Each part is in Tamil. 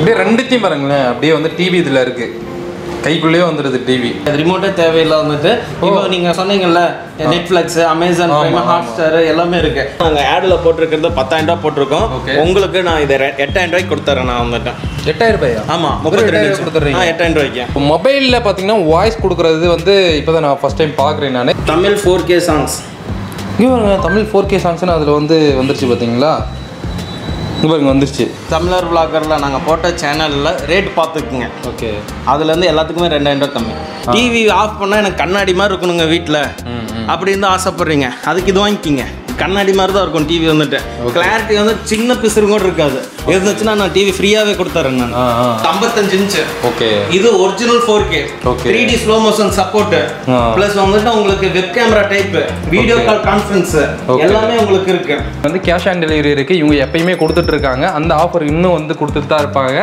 அப்படியே ரெண்டுத்தையும் பாருங்களேன் அப்படியே வந்து டிவி இதில் இருக்கு கைக்குள்ளேயே வந்துடுது டிவி ரிமோட்டே தேவையில்லை வந்துட்டு இப்போ நீங்க சொன்னீங்கல்ல Netflix Amazon prime Hotstar எல்லாமே இருக்கு நாங்க ஆட்ல போட்டிருக்கிறது பத்தாயிரம் ரூபாய் போட்டிருக்கோம் Okay. உங்களுக்கு நான் இதை ரெ- எட்டாயிரம் ரூபாய்க்கு கொடுத்துறேன் நான் வந்துட்டேன் எட்டாயிரம் ரூபாயா ஆமா வெறும் முப்பத்தி எட்டாயிரம் ரெண்டு கொடுத்துட்றீங்க. ஆ எட்டாயிரம் ரூபாய்க்கு இப்போ மொபைலில் பார்த்தீங்கன்னா வாய்ஸ் கொடுக்குறது வந்து இப்போ தான் நான் ஃபஸ்ட் டைம் பார்க்குறேன் நான் தமிழ் ஃபோர் கே சாங்ஸ் இங்கே பாருங்க தமிழ் ஃபோர் கே சாங்ஸ்னு அதில் வந்து வந்துருச்சு பார்த்தீங்களா இங்கே பாருங்க வந்துருச்சு தமிழர் விளாகரில் நாங்கள் போட்ட சேனலில் ரேட் பார்த்துக்குங்க ஓகே அதுலேருந்து எல்லாத்துக்குமே ரெண்டாயிரம் ரூபாய் கம்மி டிவி ஆஃப் பண்ணால் எனக்கு கண்ணாடி மாதிரி இருக்கணுங்க வீட்டில் அப்படின்னு ஆசைப்படுறீங்க அதுக்கு இது வாங்கிக்கிங்க கண்ணாடி மாதிரி தான் இருக்கும் டிவி வந்துட்டு கிளாரிட்டி வந்து சின்ன பிசுறு கூட இருக்காது இருந்துச்சுன்னா நான் டிவி ஃப்ரீயாகவே கொடுத்துறேன் நான் ஆ ஆ ஐம்பத்தஞ்சு இன்ச்சு ஓகே இது original four K Okay. Three D slow motion support ஆ. ப்ளஸ் வந்துட்டு உங்களுக்கு web camera type video call conference Okay. எல்லாமே உங்களுக்கு இருக்கு வந்து கேஷ் ஆன் டெலிவரி இருக்குது இவங்க எப்பயுமே கொடுத்துட்டு இருக்காங்க அந்த ஆஃபர் இன்னும் வந்து கொடுத்துட்டு தான் இருப்பாங்க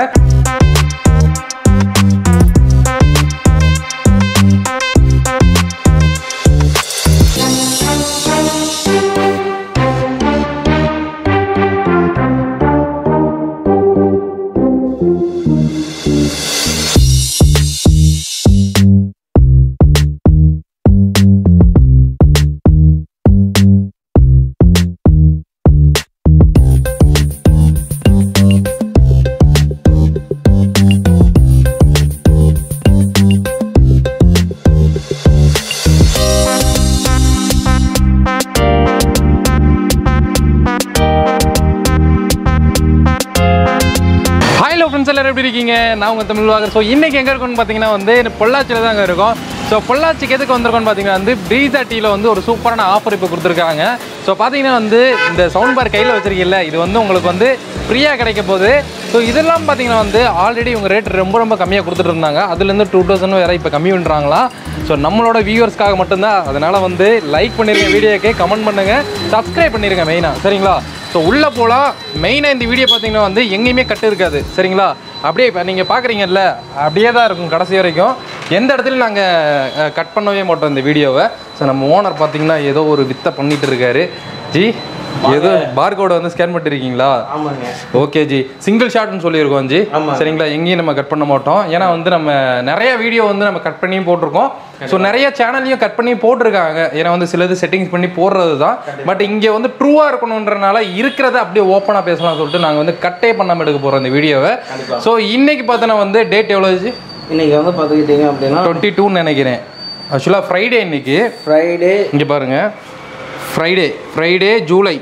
ஹாய் லோ ஃப்ரெண்ட்ஸ் எல்லாரும் எப்படி இருக்கீங்க நான் உங்கள் தமிழ் வாகர் ஸோ இன்றைக்கி எங்கே இருக்கோம்னு பார்த்தீங்கன்னா வந்து பொள்ளாச்சியில் தாங்க இருக்கோம் ஸோ பொள்ளாச்சிக்கு எதுக்கு வந்திருக்கோம்னு பார்த்தீங்கன்னா வந்து ப்ரீதா டீயில் வந்து ஒரு சூப்பரான ஆஃபர் இப்போ கொடுத்துருக்காங்க ஸோ பார்த்தீங்கன்னா வந்து இந்த சவுண்ட் பார் கையில் வச்சிருக்கீல்ல இது வந்து உங்களுக்கு வந்து ஃப்ரீயாக கிடைக்க போகுது ஸோ இதெல்லாம் பார்த்தீங்கன்னா வந்து ஆல்ரெடி உங்கள் ரேட் ரொம்ப ரொம்ப கம்மியாக கொடுத்துட்டு இருந்தாங்க அதுலேருந்து டூ தௌசண்ட் வேறு இப்போ கம்மி பண்ணுறாங்களா ஸோ நம்மளோட வியூவர்ஸ்க்காக மட்டும்தான் அதனால் வந்து லைக் பண்ணிருங்க வீடியோக்கு கமெண்ட் பண்ணுங்கள் சப்ஸ்கிரைப் பண்ணிருங்க மெயினாக சரிங்களா ஸோ உள்ளே போகலாம் மெயினாக இந்த வீடியோ பார்த்தீங்கன்னா வந்து எங்கேயுமே கட்டு இருக்காது சரிங்களா அப்படியே இப்போ நீங்கள் பார்க்குறீங்கல்ல அப்படியே தான் இருக்கும் கடைசி வரைக்கும் எந்த இடத்துலையும் நாங்கள் கட் பண்ணவே மாட்டோம் இந்த வீடியோவை ஸோ நம்ம ஓனர் பார்த்தீங்கன்னா ஏதோ ஒரு வித்தை பண்ணிட்டு இருக்காரு ஜி ஏதோ பார்கோட வந்து ஸ்கேன் பண்ணிருக்கீங்களா ஆமாங்க ஓகே ஜி சிங்கிள் ஷாட்னு சொல்லியிருக்கோம் ஜி ஆமா. சரிங்களா எங்கேயும் நம்ம கட் பண்ண மாட்டோம் ஏன்னா வந்து நம்ம நிறைய வீடியோ வந்து நம்ம கட் பண்ணியும் போட்டிருக்கோம் ஸோ நிறைய சேனல்லையும் கட் பண்ணி போட்டிருக்காங்க ஏன்னா வந்து சிலது செட்டிங்ஸ் பண்ணி போடுறது தான் பட் இங்கே வந்து ட்ரூவாக இருக்கணுன்றனால இருக்கிறத அப்படியே ஓப்பனாக பேசலாம் சொல்லிட்டு நாங்கள் வந்து கட்டே பண்ணாமல் எடுக்க போகிறோம் இந்த வீடியோவை ஸோ இன்னைக்கு பார்த்தோன்னா வந்து டேட் எவ்வளோ ஜி இன்னைக்கு வந்து பார்த்துக்கிட்டீங்க அப்படின்னா டுவெண்ட்டி டூன்னு நினைக்கிறேன் ஆக்சுவலாக ஃப்ரைடே இன்னைக்கு ஃப்ரைடே இங்கே பாருங்க Friday Friday July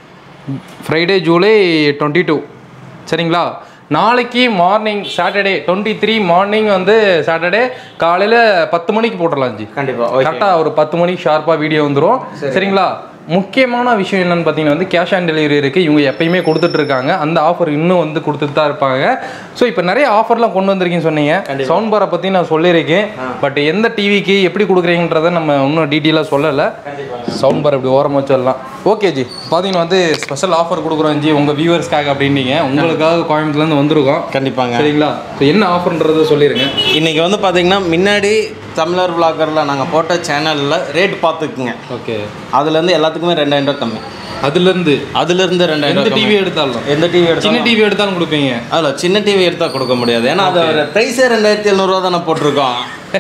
Friday July twenty two சரிங்களா நாளைக்கு morning Saturday twenty three morning வந்து சாட்டர்டே காலையில் பத்து மணிக்கு போட்டுடலாம் ஜி கண்டிப்பா ஓகே கரெக்டாக ஒரு பத்து மணிக்கு ஷார்ப்பாக வீடியோ வந்துடும் சரிங்களா முக்கியமான விஷயம் என்னன்னு பார்த்தீங்கன்னா வந்து கேஷ் ஆன் டெலிவரி இருக்குது இவங்க எப்பயுமே கொடுத்துட்டு இருக்காங்க அந்த ஆஃபர் இன்னும் வந்து கொடுத்துட்டு தான் இருப்பாங்க ஸோ இப்போ நிறைய ஆஃபர்லாம் கொண்டு வந்திருக்கீங்கன்னு சொன்னீங்க சவுண்ட் பாரை பற்றி நான் சொல்லியிருக்கேன் பட் எந்த டிவிக்கு எப்படி கொடுக்குறீங்கன்றதை நம்ம இன்னும் டீட்டெயிலாக சொல்லலை சவுண்ட் பார் இப்படி ஓரமாக வச்சிடலாம் ஓகே ஜி பார்த்தீங்கன்னா வந்து ஸ்பெஷல் ஆஃபர் கொடுக்குறோம் ஜி உங்கள் வியூவர்ஸ்க்காக அப்படின்னீங்க உங்களுக்காக கோயம்புத்தூர்லேருந்து வந்திருக்கோம் கண்டிப்பாங்க சரிங்களா ஸோ என்ன ஆஃபர்ன்றதை சொல்லிடுங்க இன்னைக்கு வந்து பார்த்தீங்கன்னா முன்னாடி தமிழர் விளாகரில் நாங்கள் போட்ட சேனலில் ரேட் பார்த்துக்குங்க ஓகே அதுலேருந்து எல்லாத்துக்குமே ரெண்டாயிரம் ரூபாய் கம்மி அதுலேருந்து அதுலேருந்து ரெண்டாயிரம் எந்த ரூபாய் டிவி எடுத்தாலும் எந்த டிவி சின்ன எடுத்தாலும் டிவி எடுத்தாலும் கொடுப்பீங்க அதில் சின்ன டிவி எடுத்தால் கொடுக்க முடியாது ஏன்னா அது ஒரு ப்ரைஸே ரெண்டாயிரத்தி எழுநூறுவா தானே போட்டிருக்கோம்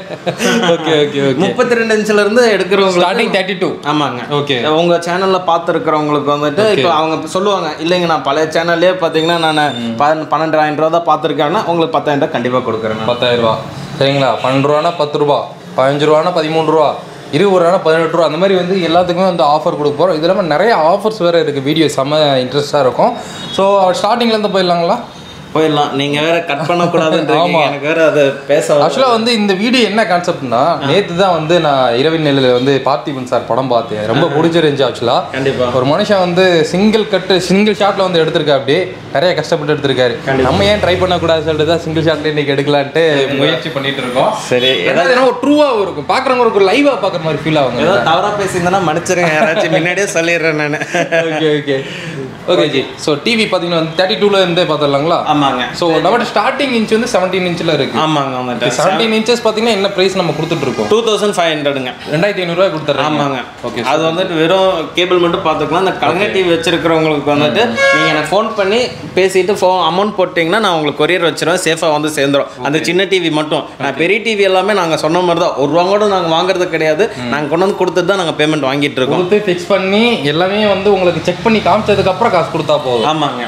ஓகே ஓகே ஓகே முப்பத்தி ரெண்டு இன்ச்சில் இருந்து எடுக்கிறவங்க ஸ்டார்டிங் தேர்ட்டி டூ ஆமாங்க ஓகே உங்க சேனல்ல பார்த்துருக்கிறவங்களுக்கு வந்துட்டு இப்போ அவங்க சொல்லுவாங்க இல்லைங்க நான் பழைய சேனல்லே பார்த்தீங்கன்னா நான் பன் பன்னெண்டாயிரம் ரூபா தான் பார்த்துருக்காங்கன்னா உங்களுக்கு பத்தாயிரம் ரூபா கண்டிப்பாக கொடுக்குறேன் நான். பத்தாயிரம் ரூபா சரிங்களா பன்னெண்டு ரூபானா பத்து ரூபா பதினஞ்சு ரூபானா பதிமூணு ரூபா இருபது ரூபானா பதினெட்டு ரூபா அந்த மாதிரி வந்து எல்லாத்துக்குமே வந்து ஆஃபர் கொடுக்க போகிறோம் இது இல்லாமல் நிறைய ஆஃபர்ஸ் வேறு இருக்குது வீடியோ செம்ம இன்ட்ரெஸ்ட்டாக இருக்கும் ஸோ ஸ்டார்டிங்லேருந்து போயிடலாங்களா போயிடலாம் நீங்க வேற கட் பண்ணக்கூடாதுன்றீங்க ஆமா. எனக்கு வேற அது பேச வர- ஆக்சுவலாக வந்து இந்த வீடியோ என்ன கான்செப்ட்னா நேற்று தான் வந்து நான் இரவின் நிலையில் வந்து பார்த்திபன் சார் படம் பார்த்தேன் ரொம்ப பிடிச்சிருந்துச்சு ஆக்சுவலாக கண்டிப்பா ஒரு மனுஷன் வந்து சிங்கிள் கட்டு சிங்கிள் ஷாட்ல வந்து எடுத்திருக்கா அப்படி நிறைய கஷ்டப்பட்டு எடுத்திருக்காரு நம்ம ஏன் ட்ரை பண்ணக்கூடாது சொல்லிட்டு தான் சிங்கிள் ஷாட்ல இன்னைக்கு எடுக்கலான்ட்டு முயற்சி பண்ணிட்டு இருக்கோம் சரி ஏதாவது ஒரு ட்ரூவாக இருக்கும் பார்க்குறவங்க ஒரு லைவாக பார்க்குற மாதிரி ஃபீல் ஆகுங்க ஏதோ தவறா பேசியிருந்தேன்னா மன்னிச்சிருங்க யாராச்சும் முன்னாடியே சொல்லிடுறேன் நான் ஓகே ஓகே ஓகே ஜி ஸோ டிவி பார்த்தீங்கன்னா வந்து தேர்ட்டி டூல இருந்தே பார்த்துடலாங்களா ஆமாங்க ஸோ நம்மகிட்ட ஸ்டார்டிங் இன்ச் வந்து செவன்டீன் இன்ச்சில் இருக்கு ஆமாங்க வந்துட்டு செவன்டீன் இன்ச்சஸ் பார்த்தீங்கன்னா என்ன ப்ரைஸ் நம்ம கொடுத்துட்டு இருக்கோம் டூ தௌசண்ட் ஃபைவ் ஹண்ட்ரடுங்க ரெண்டாயிரத்தி ஐநூறுரூவா கொடுத்துட்றாங்க ஆமாங்க ஓகே அது வந்துட்டு வெறும் கேபிள் மட்டும் பார்த்துக்கலாம் இந்த கலைஞர் டிவி வச்சிருக்கிறவங்களுக்கு வந்துட்டு நீங்கள் எனக்கு ஃபோன் பண்ணி பேசிட்டு ஃபோன் அமௌண்ட் போட்டிங்கன்னா நான் உங்களுக்கு கொரியர் வச்சிருவேன் சேஃபாக வந்து சேர்ந்துரும் அந்த சின்ன டிவி மட்டும் நான் பெரிய டிவி எல்லாமே நாங்கள் சொன்ன மாதிரி தான் ஒரு ரூபா கூட நாங்கள் வாங்குறது கிடையாது நாங்கள் கொண்டு வந்து கொடுத்துட்டு தான் நாங்கள் பேமெண்ட் வாங்கிட்டு இருக்கோம் கொடுத்து ஃபிக்ஸ் பண்ணி எல்லாமே வந்து உங்களுக்கு செக் பண்ணி காமிச்சதுக்கு அப்புறம் காசு கொடுத்தா போதும் ஆமாங்க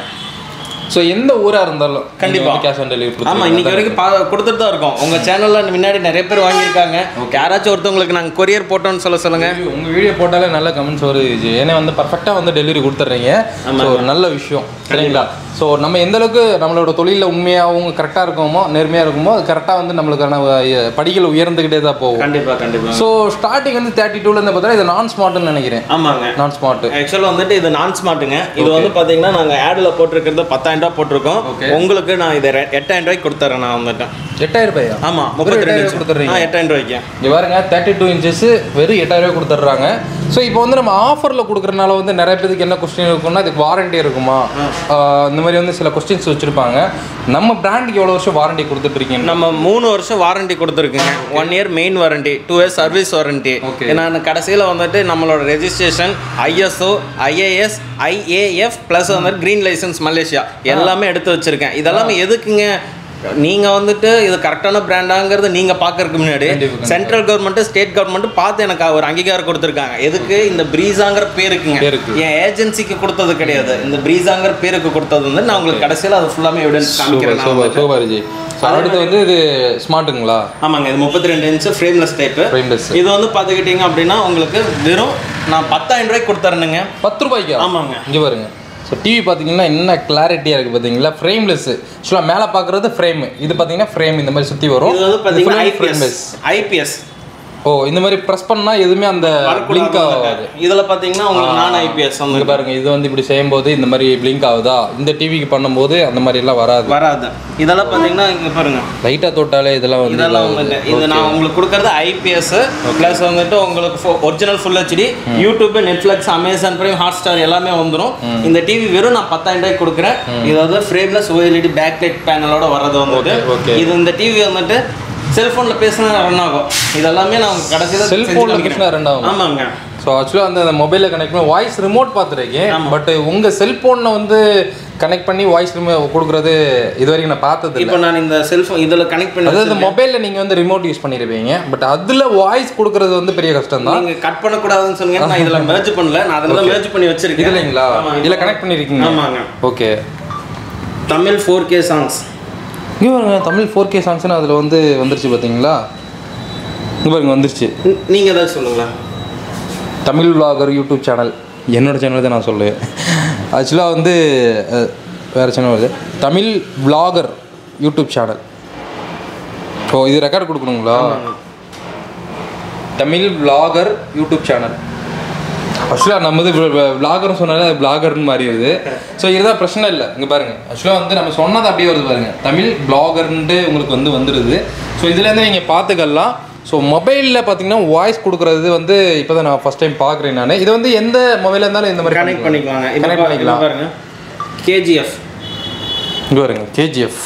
ஸோ எந்த ஊரா இருந்தாலும் கண்டிப்பா. கேஷ் ஆன் டெலிவரி ஆமா இன்னைக்கு வரைக்கும் பா கொடுத்துட்டு தான் இருக்கோம் உங்க சேனல்ல முன்னாடி நிறைய பேர் வாங்கியிருக்காங்க யாராச்சும் ஒருத்தவங்களுக்கு நாங்கள் கொரியர் போட்டோம்னு சொல்ல சொல்லுங்க உங்க வீடியோ போட்டாலே நல்ல கமெண்ட்ஸ் வருது ஜி. ஏன்னா வந்து பர்ஃபெக்டாக வந்து டெலிவரி கொடுத்துட்றீங்க ஸோ ஒரு நல்ல விஷயம் சரிங்களா ஸோ நம்ம எந்த அளவுக்கு நம்மளோட தொழிலில் உண்மையாகவும் கரெக்டாக இருக்கோமோ நேர்மையாக இருக்குமோ அது கரெக்டாக வந்து நம்மளுக்கான அஹ், படிகள் உயர்ந்துக்கிட்டே தான் போகும் கண்டிப்பா கண்டிப்பா ஸோ ஸ்டார்டிங் வந்து தேர்ட்டி டூலேருந்து பார்த்தா இது நான் ஸ்மார்ட்னு நினைக்கிறேன் ஆமாங்க நான் ஸ்மார்ட் ஆக்சுவலாக வந்துட்டு இது நான் ஸ்மார்ட்டுங்க இது வந்து பார்த்தீங்கன்னா நாங்கள் ஆடில் போட்டிருக்கிறது பத்தாயிரம் ரூபாய் போட்டிருக்கோம் Okay. உங்களுக்கு நான் இதை ரெ- எட்டாயிரம் ரூபாய்க்கு கொடுத்துறேன் நான் வந்துட்டேன் எட்டாயிரம் ரூபாயா ஆமாம் வெறும் முப்பத்தி எட்டாயிரம் ரெண்டு கொடுத்துட்றீங்க ஆ எட்டாயிரம் ரூபாய்க்கு இங்கே பாருங்க தேர்ட்டி டூ இன்ச்சஸ் வெறும் எட்டாயிரம் ரூபாய் கொடுத்துட்றாங்க ஸோ இப்போ வந்து நம்ம ஆஃபரில் கொடுக்குறனால வந்து நிறைய பேருக்கு என்ன கொஸ்டின் இருக்கும்னா இதுக்கு வாரண்டி இருக்குமா ஆஹ் இந்த மாதிரி வந்து சில கொஸ்டின்ஸ் வச்சுருப்பாங்க நம்ம பிராண்டுக்கு எவ்வளோ வருஷம் வாரண்டி கொடுத்துட்ருக்கீங்க நம்ம மூணு வருஷம் வாரண்டி கொடுத்துருக்குங்க one year main warranty two years service warranty Okay. ஏன்னா கடைசியில் வந்துட்டு நம்மளோட registration ISO IAS IAF plus வந்துட்டு க்ரீன் லைசன்ஸ் மலேசியா எல்லாமே எடுத்து வச்சிருக்கேன் இதெல்லாமே எதுக்குங்க நீங்க வந்துட்டு இது கரெக்டான பிராண்டாங்கிறது நீங்க பார்க்கறதுக்கு முன்னாடி கண்டிப்பா, கண்டிப்பா. சென்ட்ரல் கவர்மெண்ட் ஸ்டேட் கவர்மெண்ட் பார்த்து எனக்கு ஒரு அங்கீகாரம் கொடுத்துருக்காங்க எதுக்கு இந்த பிரீஸாங்கிற பேருக்குங்க பேருக்கு. என் ஏஜென்சிக்கு கொடுத்தது கிடையாது இந்த பிரீஸாங்கிற பேருக்கு கொடுத்தது வந்து நான் உங்களுக்கு கடைசியில் அது ஃபுல்லாமே எவிடன்ஸ் காமிக்கிறேன் நான் சூப்பர் வந்துட்டு. சூப்பர் ஜி ஸோ அடுத்து வந்து இது ஸ்மார்ட்டுங்களா ஆமாங்க இது முப்பத்தி ரெண்டு இன்ச்சு ஃப்ரேம்லெஸ் டைப்பு ஃப்ரேம்லெஸ் இது வந்து பார்த்துக்கிட்டீங்க அப்படின்னா உங்களுக்கு வெறும் நான் பத்தாயிரம் ரூபாய்க்கு கொடுத்துறேனுங்க பத்து ரூபாய்க்கா ஆமாங்க இங்கே பாருங்க ஸோ டிவி பார்த்தீங்கன்னா என்ன கிளாரிட்டியாக இருக்குது பார்த்தீங்களா ஃப்ரேம்லெஸ் ஆக்சுவலாக மேலே பார்க்குறது ஃப்ரேம் இது பார்த்தீங்கன்னா ஃப்ரேம் இந்த மாதிரி சுற்றி வரும் இது வந்து பார்த்தீங்கன்னா ஃப்ரேம்லெஸ் ஐபிஎஸ் ஐபிஎஸ் ஓ இந்த மாதிரி ப்ரெஸ் பண்ணால் எதுவுமே அந்த பிளிங்க் ஆகாது இதில் பார்த்தீங்கன்னா உங்களுக்கு நான் ஐபிஎஸ் வந்து இங்க பாருங்க இது வந்து இப்படி செய்யும்போது இந்த மாதிரி பிளிங்க் ஆகுதா இந்த டிவிக்கு பண்ணும்போது அந்த மாதிரி எல்லாம் வராது வராது இதெல்லாம் பார்த்தீங்கன்னா இங்கே பாருங்க லைட்டாக தொட்டாலே இதெல்லாம் வந்து இதெல்லாம் வந்துட்டு இது நான் உங்களுக்கு கொடுக்கறது ஐபிஎஸ் ப்ளஸ் வந்துட்டு உங்களுக்கு original full HD YouTube Netflix Amazon prime Hotstar எல்லாமே வந்துடும் இந்த டிவி வெறும் நான் பத்தாயிரம் ரூபாய்க்கு கொடுக்குறேன் இது வந்து ஃப்ரேம்லெஸ் ஓஎல்இடி பேக் லைட் பேனலோட வர்றது வந்துட்டு Okay, okay. இது இந்த டிவி வந்துட்டு செல்ஃபோனில் பேசினா ரன் ஆகும் இதெல்லாமே நான் உங்களுக்கு கடைசியில் செல்ஃபோனில் பேசினா ரெண்டாகும் ஆமாங்க ஸோ ஆக்சுவலாக அந்த மொபைலில் கனெக்ட் பண்ணி வாய்ஸ் ரிமோட் பார்த்துருக்கேன் பட் உங்கள் செல்ஃபோனில் வந்து கனெக்ட் பண்ணி வாய்ஸ் ரிமோட் கொடுக்குறது இது வரைக்கும் நான் பார்த்தது இல்லை இப்போ நான் இந்த செல்ஃபோன் இதில் கனெக்ட் பண்ணி அதாவது மொபைலில் நீங்கள் வந்து ரிமோட் யூஸ் பண்ணியிருப்பீங்க பட் அதில் வாய்ஸ் கொடுக்குறது வந்து பெரிய கஷ்டம் தான் நீங்க கட் பண்ணக்கூடாதுன்னு சொன்னீங்க நான் இதில் merge பண்ணல நான் அதில் merge பண்ணி வச்சிருக்கேன் இதுலைங்களா ஆமா, இதில் கனெக்ட் பண்ணியிருக்கீங்க ஆமாங்க okay Tamil four K songs இங்கே பாருங்க தமிழ் ஃபோர் கே சாங்ஸ்னு அதில் வந்து வந்துருச்சு பார்த்தீங்களா இங்கே பாருங்க வந்துருச்சு நீங்கள் ஏதாவது சொல்லுங்களேன் தமிழ் vlogger யூடியூப் சேனல் என்னோட சேனல் தான் நான் சொல்லுவேன் ஆக்சுவலாக வந்து அஹ், வேறு சேனல் வருது தமிழ் vlogger யூடியூப் சேனல் ஓ இது ரெக்கார்ட் கொடுக்கணுங்களா தமிழ் vlogger யூடியூப் சேனல் ஆக்சுவலாக நம்ம இது விளாகர்னு சொன்னாலே அது பிளாகர்னு மாறிடுது ஸோ இதுதான் பிரச்சனை இல்லை இங்கே பாருங்க ஆக்சுவலாக வந்து நம்ம சொன்னது அப்படியே வருது பாருங்க தமிழ் பிளாகர்ன்ட்டு உங்களுக்கு வந்து வந்துடுது ஸோ இதுலேருந்து நீங்கள் பார்த்துக்கலாம் ஸோ மொபைலில் பார்த்தீங்கன்னா வாய்ஸ் கொடுக்குறது வந்து இப்போ தான் நான் ஃபஸ்ட் டைம் பார்க்குறேன் நான் இது வந்து எந்த மொபைலாக இருந்தாலும் இந்த மாதிரி கனெக்ட் பண்ணிக்கலாங்க இப்போ கனெக்ட் பா- பண்ணிக்கலாம் இப்போ பாருங்க கேஜிஎஃப் இங்கே பாருங்க கேஜிஎஃப்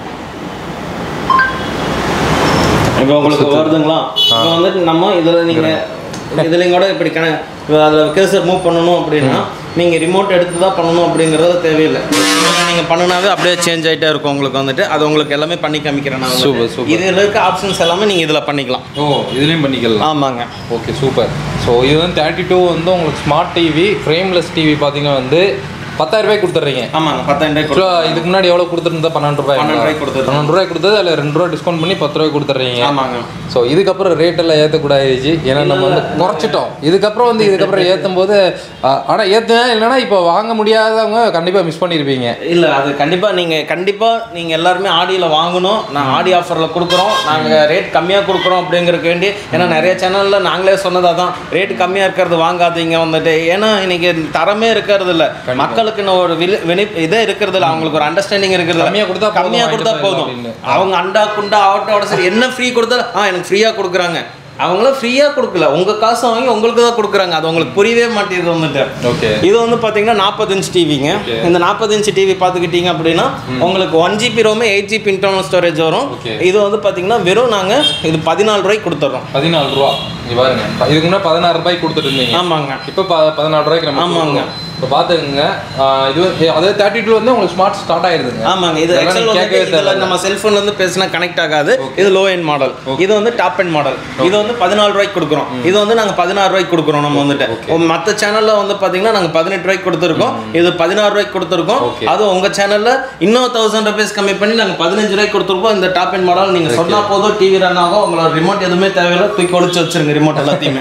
இப்போ உங்களுக்கு வருதுங்களா இப்போ வந்துட்டு நம்ம இதில் நீங்கள் இதுலையும் கூட இப்படி கண அதில் கேசர் மூவ் பண்ணணும் அப்படின்னா நீங்கள் ரிமோட் எடுத்து தான் பண்ணணும் அப்படிங்கிறது தேவையில்லை நீங்கள் பண்ணுனாவே அப்படியே சேஞ்ச் ஆகிட்டே இருக்கும் உங்களுக்கு வந்துட்டு அது உங்களுக்கு எல்லாமே பண்ணி காமிக்கிறேன் நான் Super, வந்துட்டு. super. இதில் இருக்க ஆப்ஷன்ஸ் எல்லாமே நீங்கள் இதில் பண்ணிக்கலாம் ஓ இதுலேயும் பண்ணிக்கலாம் ஆமாங்க ஓகே சூப்பர் ஸோ இது வந்து தேர்ட்டி டூ வந்து உங்களுக்கு ஸ்மார்ட் டிவி ஃப்ரேம்லெஸ் டிவி பார்த்தீங்கன்னா வந்து பத்தாயிரம் ரூபாய் கொடுத்துட்றீங்க ஆமாங்க பத்தாயிரம் ரூபாய் கொடு- ஆக்சுவலாக இதுக்கு முன்னாடி எவ்வளோ கொடுத்துருந்தா பன்னெண்டு ரூபாய் பன்னெண்டு ரூபாய்க்கு கொடுத்துருந்தோம். பன்னெண்டு ரூபாய் கொடுத்தது அதில் ரெண்டு ரூபாய் டிஸ்கவுண்ட் பண்ணி பத்து ரூபாய் கொடுத்துட்றீங்க ஆமாங்க ஸோ இதுக்கப்புறம் ரேட் எல்லாம் ஏற்றக்கூடாது ஏன்னா நம்ம வந்து குறைச்சிட்டோம் இதுக்கப்புறம் வந்து இதுக்கப்புறம் ஏற்றும் போது ஆனால் ஏற்றுவேன் இல்லைன்னா இப்போ வாங்க முடியாதவங்க கண்டிப்பாக மிஸ் பண்ணியிருப்பீங்க இல்லை அது கண்டிப்பாக நீங்கள் கண்டிப்பாக நீங்கள் எல்லாருமே ஆடியில் வாங்கணும் நான் ஆடி ஆஃபரில் கொடுக்குறோம் நாங்கள் ரேட் கம்மியாக கொடுக்குறோம் அப்படிங்கிறதுக்கு வேண்டி ஏன்னா நிறைய சேனலில் நாங்களே சொன்னது அதான் ரேட் கம்மியாக இருக்கிறது வாங்காதீங்க வந்துட்டு ஏன்னா இன்னைக்கு தரமே இருக்கிறது இல்லை மக்களுக்கு இன்னும் ஒரு விழி வினி இதே இருக்கிறது இல்லை அவங்களுக்கு ஒரு அண்டர்ஸ்டாண்டிங் இருக்கிறது கம்மியா கொடுத்தா போதும், கம்மியாக கொடுத்தா வாங்கிட்டு போதும் போயிடலாம் அப்படின்னு. அவங்க அண்டா குண்டா ஆட்டோட சரி என்ன ஃப்ரீ கொடுத்தா ஆ எனக்கு ஃப்ரீயாக கொடுக்குறாங்க அவங்கள ஃப்ரீயாக கொடுக்கல உங்கள் காசு வாங்கி உங்களுக்கு தான் கொடுக்குறாங்க அது உங்களுக்கு புரியவே மாட்டேங்குது வந்துட்டு ஓகே இது வந்து பார்த்தீங்கன்னா நாற்பது இன்ச் டிவிங்க Okay. இந்த நாற்பது இன்ச் டிவி பார்த்துக்கிட்டீங்க அப்படின்னா உங்களுக்கு ஒன் ஜிபி ரோமே எயிட் ஜிபி இன்டர்னல் ஸ்டோரேஜ் வரும் Okay. இது வந்து பார்த்தீங்கன்னா வெறும் நாங்கள் இது பதினாலு ரூபாய்க்கு கொடுத்துட்றோம் பதினாலு ரூபா இங்க பாருங்க ப- இதுக்கு முன்னாடி பதினாறு ரூபாய்க்கு கொடுத்துட்டு இருந்தீங்க ஆமாங்க இப்போ ப பதினாலு ரூபாய்க்கு நம்ம ஆமாங்க. கொடுக்குறோம். இப்போ பார்த்துக்கோங்க ஆஹ் இது வந்து அதாவது தேர்ட்டி டூ வந்து உங்களுக்கு ஸ்மார்ட் ஸ்டார்ட் ஆயிருதுங்க ஆமாங்க இது இதெல்லாம் ஆக்சுவல் நீங்க வந்து கேட்கவே இதுல தேவையில்ல. நம்ம செல்ஃபோன்ல இருந்து பேசினா கனெக்ட் ஆகாது இது லோ எண்ட் மாடல் இது வந்து டாப் எண்ட் மாடல் இது வந்து பதினாலு ரூபாய்க்கு கொடுக்குறோம் இது வந்து நாங்க பதினாறு ரூபாய்க்கு கொடுக்குறோம் நம்ம வந்துட்டு மற்ற சேனல்ல வந்து பாத்தீங்கன்னா நாங்க பதினெட்டு ரூபாய்க்கு கொடுத்துருக்கோம் இது பதினாறு ரூபாய்க்கு கொடுத்துருக்கோம் Okay. அது உங்க சேனல்ல இன்னும் தௌசண்ட் ருபீஸ் கம்மி பண்ணி நாங்க பதினஞ்சு ரூபாய்க்கு கொடுத்துருக்கோம் இந்த டாப் எண்ட் மாடல் நீங்க சொன்னா போதும் டிவி ரன் ஆகும் உங்களோட ரிமோட் எதுவுமே தேவையில்லை தூக்கி ஒளிச்சு வச்சிருங்க ரிமோட் எல்லாத்தையுமே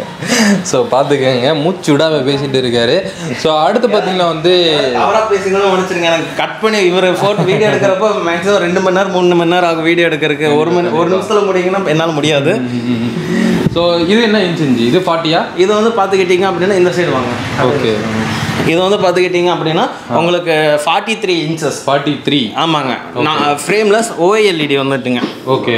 ஸோ பார்த்துக்கோங்க மூச்சு விடாம பேசிட்டு இருக்காரு ஸோ அடுத்து பார்த்தீங்கன்னா வந்து அவரா பேசிங்களும் முடிச்சிருங்க எனக்கு கட் பண்ணி இவர் ஃபோட்டோ வீடியோ எடுக்கிறப்போ மேக்ஸிமம் ரெண்டு மணி நேரம் மூணு மணி நேரம் ஆகும் வீடியோ எடுக்கிறதுக்கு ஒரு மணி ஒரு நிமிஷத்துல முடியுங்கன்னா என்னால் முடியாது ஸோ இது என்ன இன்ச் இன்ச்சு இது ஃபார்ட்டியா இது வந்து பார்த்துக்கிட்டீங்க அப்படின்னா இந்த சைடு வாங்க ஓகே இது வந்து பார்த்துக்கிட்டீங்க அப்படின்னா உங்களுக்கு forty three inches forty three ஆமாங்க நான் ஃப்ரேம்லெஸ் ஓஎல்இடி வந்துட்டுங்க ஓகே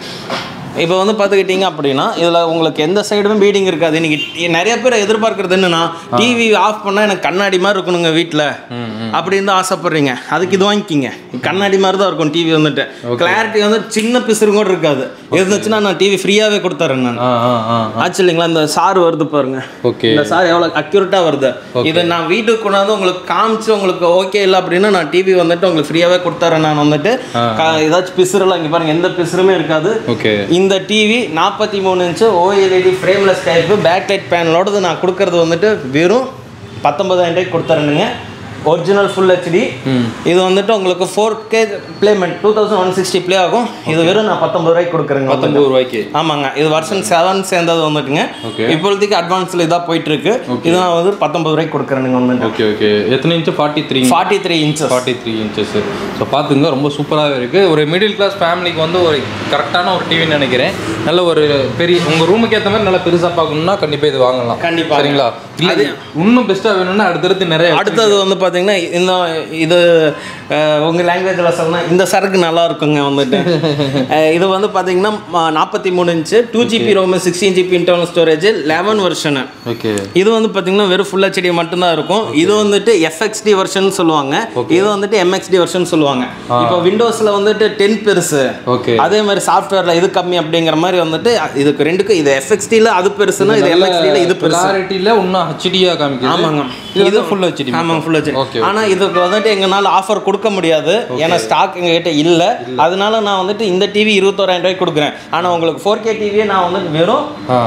இப்போ வந்து பார்த்துக்கிட்டீங்க அப்படின்னா இதில் உங்களுக்கு எந்த சைடுமே பீடிங் இருக்காது இன்னைக்கு நிறைய பேர் எதிர்பார்க்கறது என்னன்னா டிவி ஆஃப் பண்ணால் எனக்கு கண்ணாடி மாதிரி இருக்கணுங்க வீட்டில் அப்படின்னு தான் ஆசைப்படுறீங்க அதுக்கு இது வாங்கிக்கிங்க கண்ணாடி மாதிரி தான் இருக்கும் டிவி வந்துட்டு கிளாரிட்டி வந்து சின்ன பிசுறு கூட இருக்காது இருந்துச்சுன்னா நான் டிவி ஃப்ரீயாகவே கொடுத்துறேன் நான் ஆ ஆ ஆ ஆச்சு இல்லைங்களா இந்த சார் வருது பாருங்க ஓகே இந்த சார் எவ்வளோ அக்யூரேட்டாக வருது இதை நான் வீட்டுக்கு கொண்டாந்து உங்களுக்கு காமிச்சு உங்களுக்கு ஓகே இல்லை அப்படின்னா நான் டிவி வந்துட்டு உங்களுக்கு ஃப்ரீயாகவே கொடுத்துறேன் நான் வந்துட்டு கா- ஏதாச்சும் பிசுறுலாம் இங்கே பாருங்க எந்த பிசுறுமே இருக்காது ஓகே இந்த டிவி நாற்பத்தி மூணு inch OLED frameless type back light பேனலோடது நான் கொடுக்கறது வந்துட்டு வெறும் பத்தொன்பதாயிரம் ரூபாய்க்கு கொடுத்துறேனுங்க ஒரிஜினல் ஃபுல் ஹெச்டி இது வந்துட்டு உங்களுக்கு ஃபோர் கே ப்ளேமெண்ட் two thousand one sixty play ஆகும் இது வெறும் நான் பத்தொம்பது ரூபாய்க்கு கொடுக்குறேங்க வந்துட்டு. பத்தொம்பது ரூபாய்க்கு ஆமாங்க இது வருஷன் செவன் சேர்ந்தது வந்துட்டுங்க Okay. இப்போதைக்கு அட்வான்ஸில் இதாக போயிட்டு இருக்கு இது நான் வந்து பத்தொன்பது ரூபாய்க்கு கொடுக்குறேனுங்க வந்துட்டு ஓகே ஓகே எத்தனை inch forty three forty three inches forty three inches so பார்த்துங்க ரொம்ப சூப்பராகவே இருக்குது ஒரு மிடில் கிளாஸ் ஃபேமிலிக்கு வந்து ஒரு கரெக்டான ஒரு டிவின்னு நினைக்கிறேன் நல்ல ஒரு பெரிய உங்கள் ரூமுக்கு ஏற்ற மாதிரி நல்லா பெருசாக பார்க்கணும்னா கண்டிப்பாக இது வாங்கலாம் கண்டிப்பா. சரிங்களா இல்லை இன்னும் பெஸ்ட்டாக வேணும்னா அடுத்தடுத்து நிறைய அடுத்தது வந்து பார்த்தீங்கன்னா இந்த இது அஹ், உங்க லாங்குவேஜில் சொன்னா இந்த சரக்கு நல்லா இருக்குங்க வந்துட்டு அஹ், இது வந்து பார்த்தீங்கன்னா நாற்பத்தி மூணு inch two GB ROM sixteen GB internal storage eleven version okay இது வந்து பார்த்தீங்கன்னா வெறும் ஃபுல் ஹெச்டி மட்டும்தான் இருக்கும் இது வந்துட்டு எஃப்எக்ஸ்டி வெர்ஷன் சொல்லுவாங்க இது வந்துட்டு எம்எக்ஸ்டி வெர்ஷன் சொல்லுவாங்க இப்போ விண்டோஸில் வந்துட்டு டென் பெருசு ஓகே அதே மாதிரி சாஃப்ட்வேரில் இது கம்மி அப்படிங்கிற மாதிரி வந்துட்டு இதுக்கு ரெண்டுக்கும் இது எஃப்எக்ஸ்டியில் அது பெருசுன்னா இது எம்எக்ஸ்டியில் இது பெருசு கிளாரிட்டியில் இன்னும் ஹெச்டியாக காமிக்குது ஆமாங்க இது ஃபுல் ஹெச்டி ஆமாங்க ஃபுல் ஹெச்டி ஓகே ஆனா இதுக்கு வந்துட்டு எங்களால ஆஃபர் கொடுக்க முடியாது ஏன்னா ஸ்டாக் எங்ககிட்ட இல்ல அதனால நான் வந்துட்டு இந்த டிவி இருபத்தோராயிரம் ரூபாய்க்கு கொடுக்குறேன் ஆனா உங்களுக்கு ஃபோர் கே டிவியே நான் வந்துட்டு வெறும் ஆ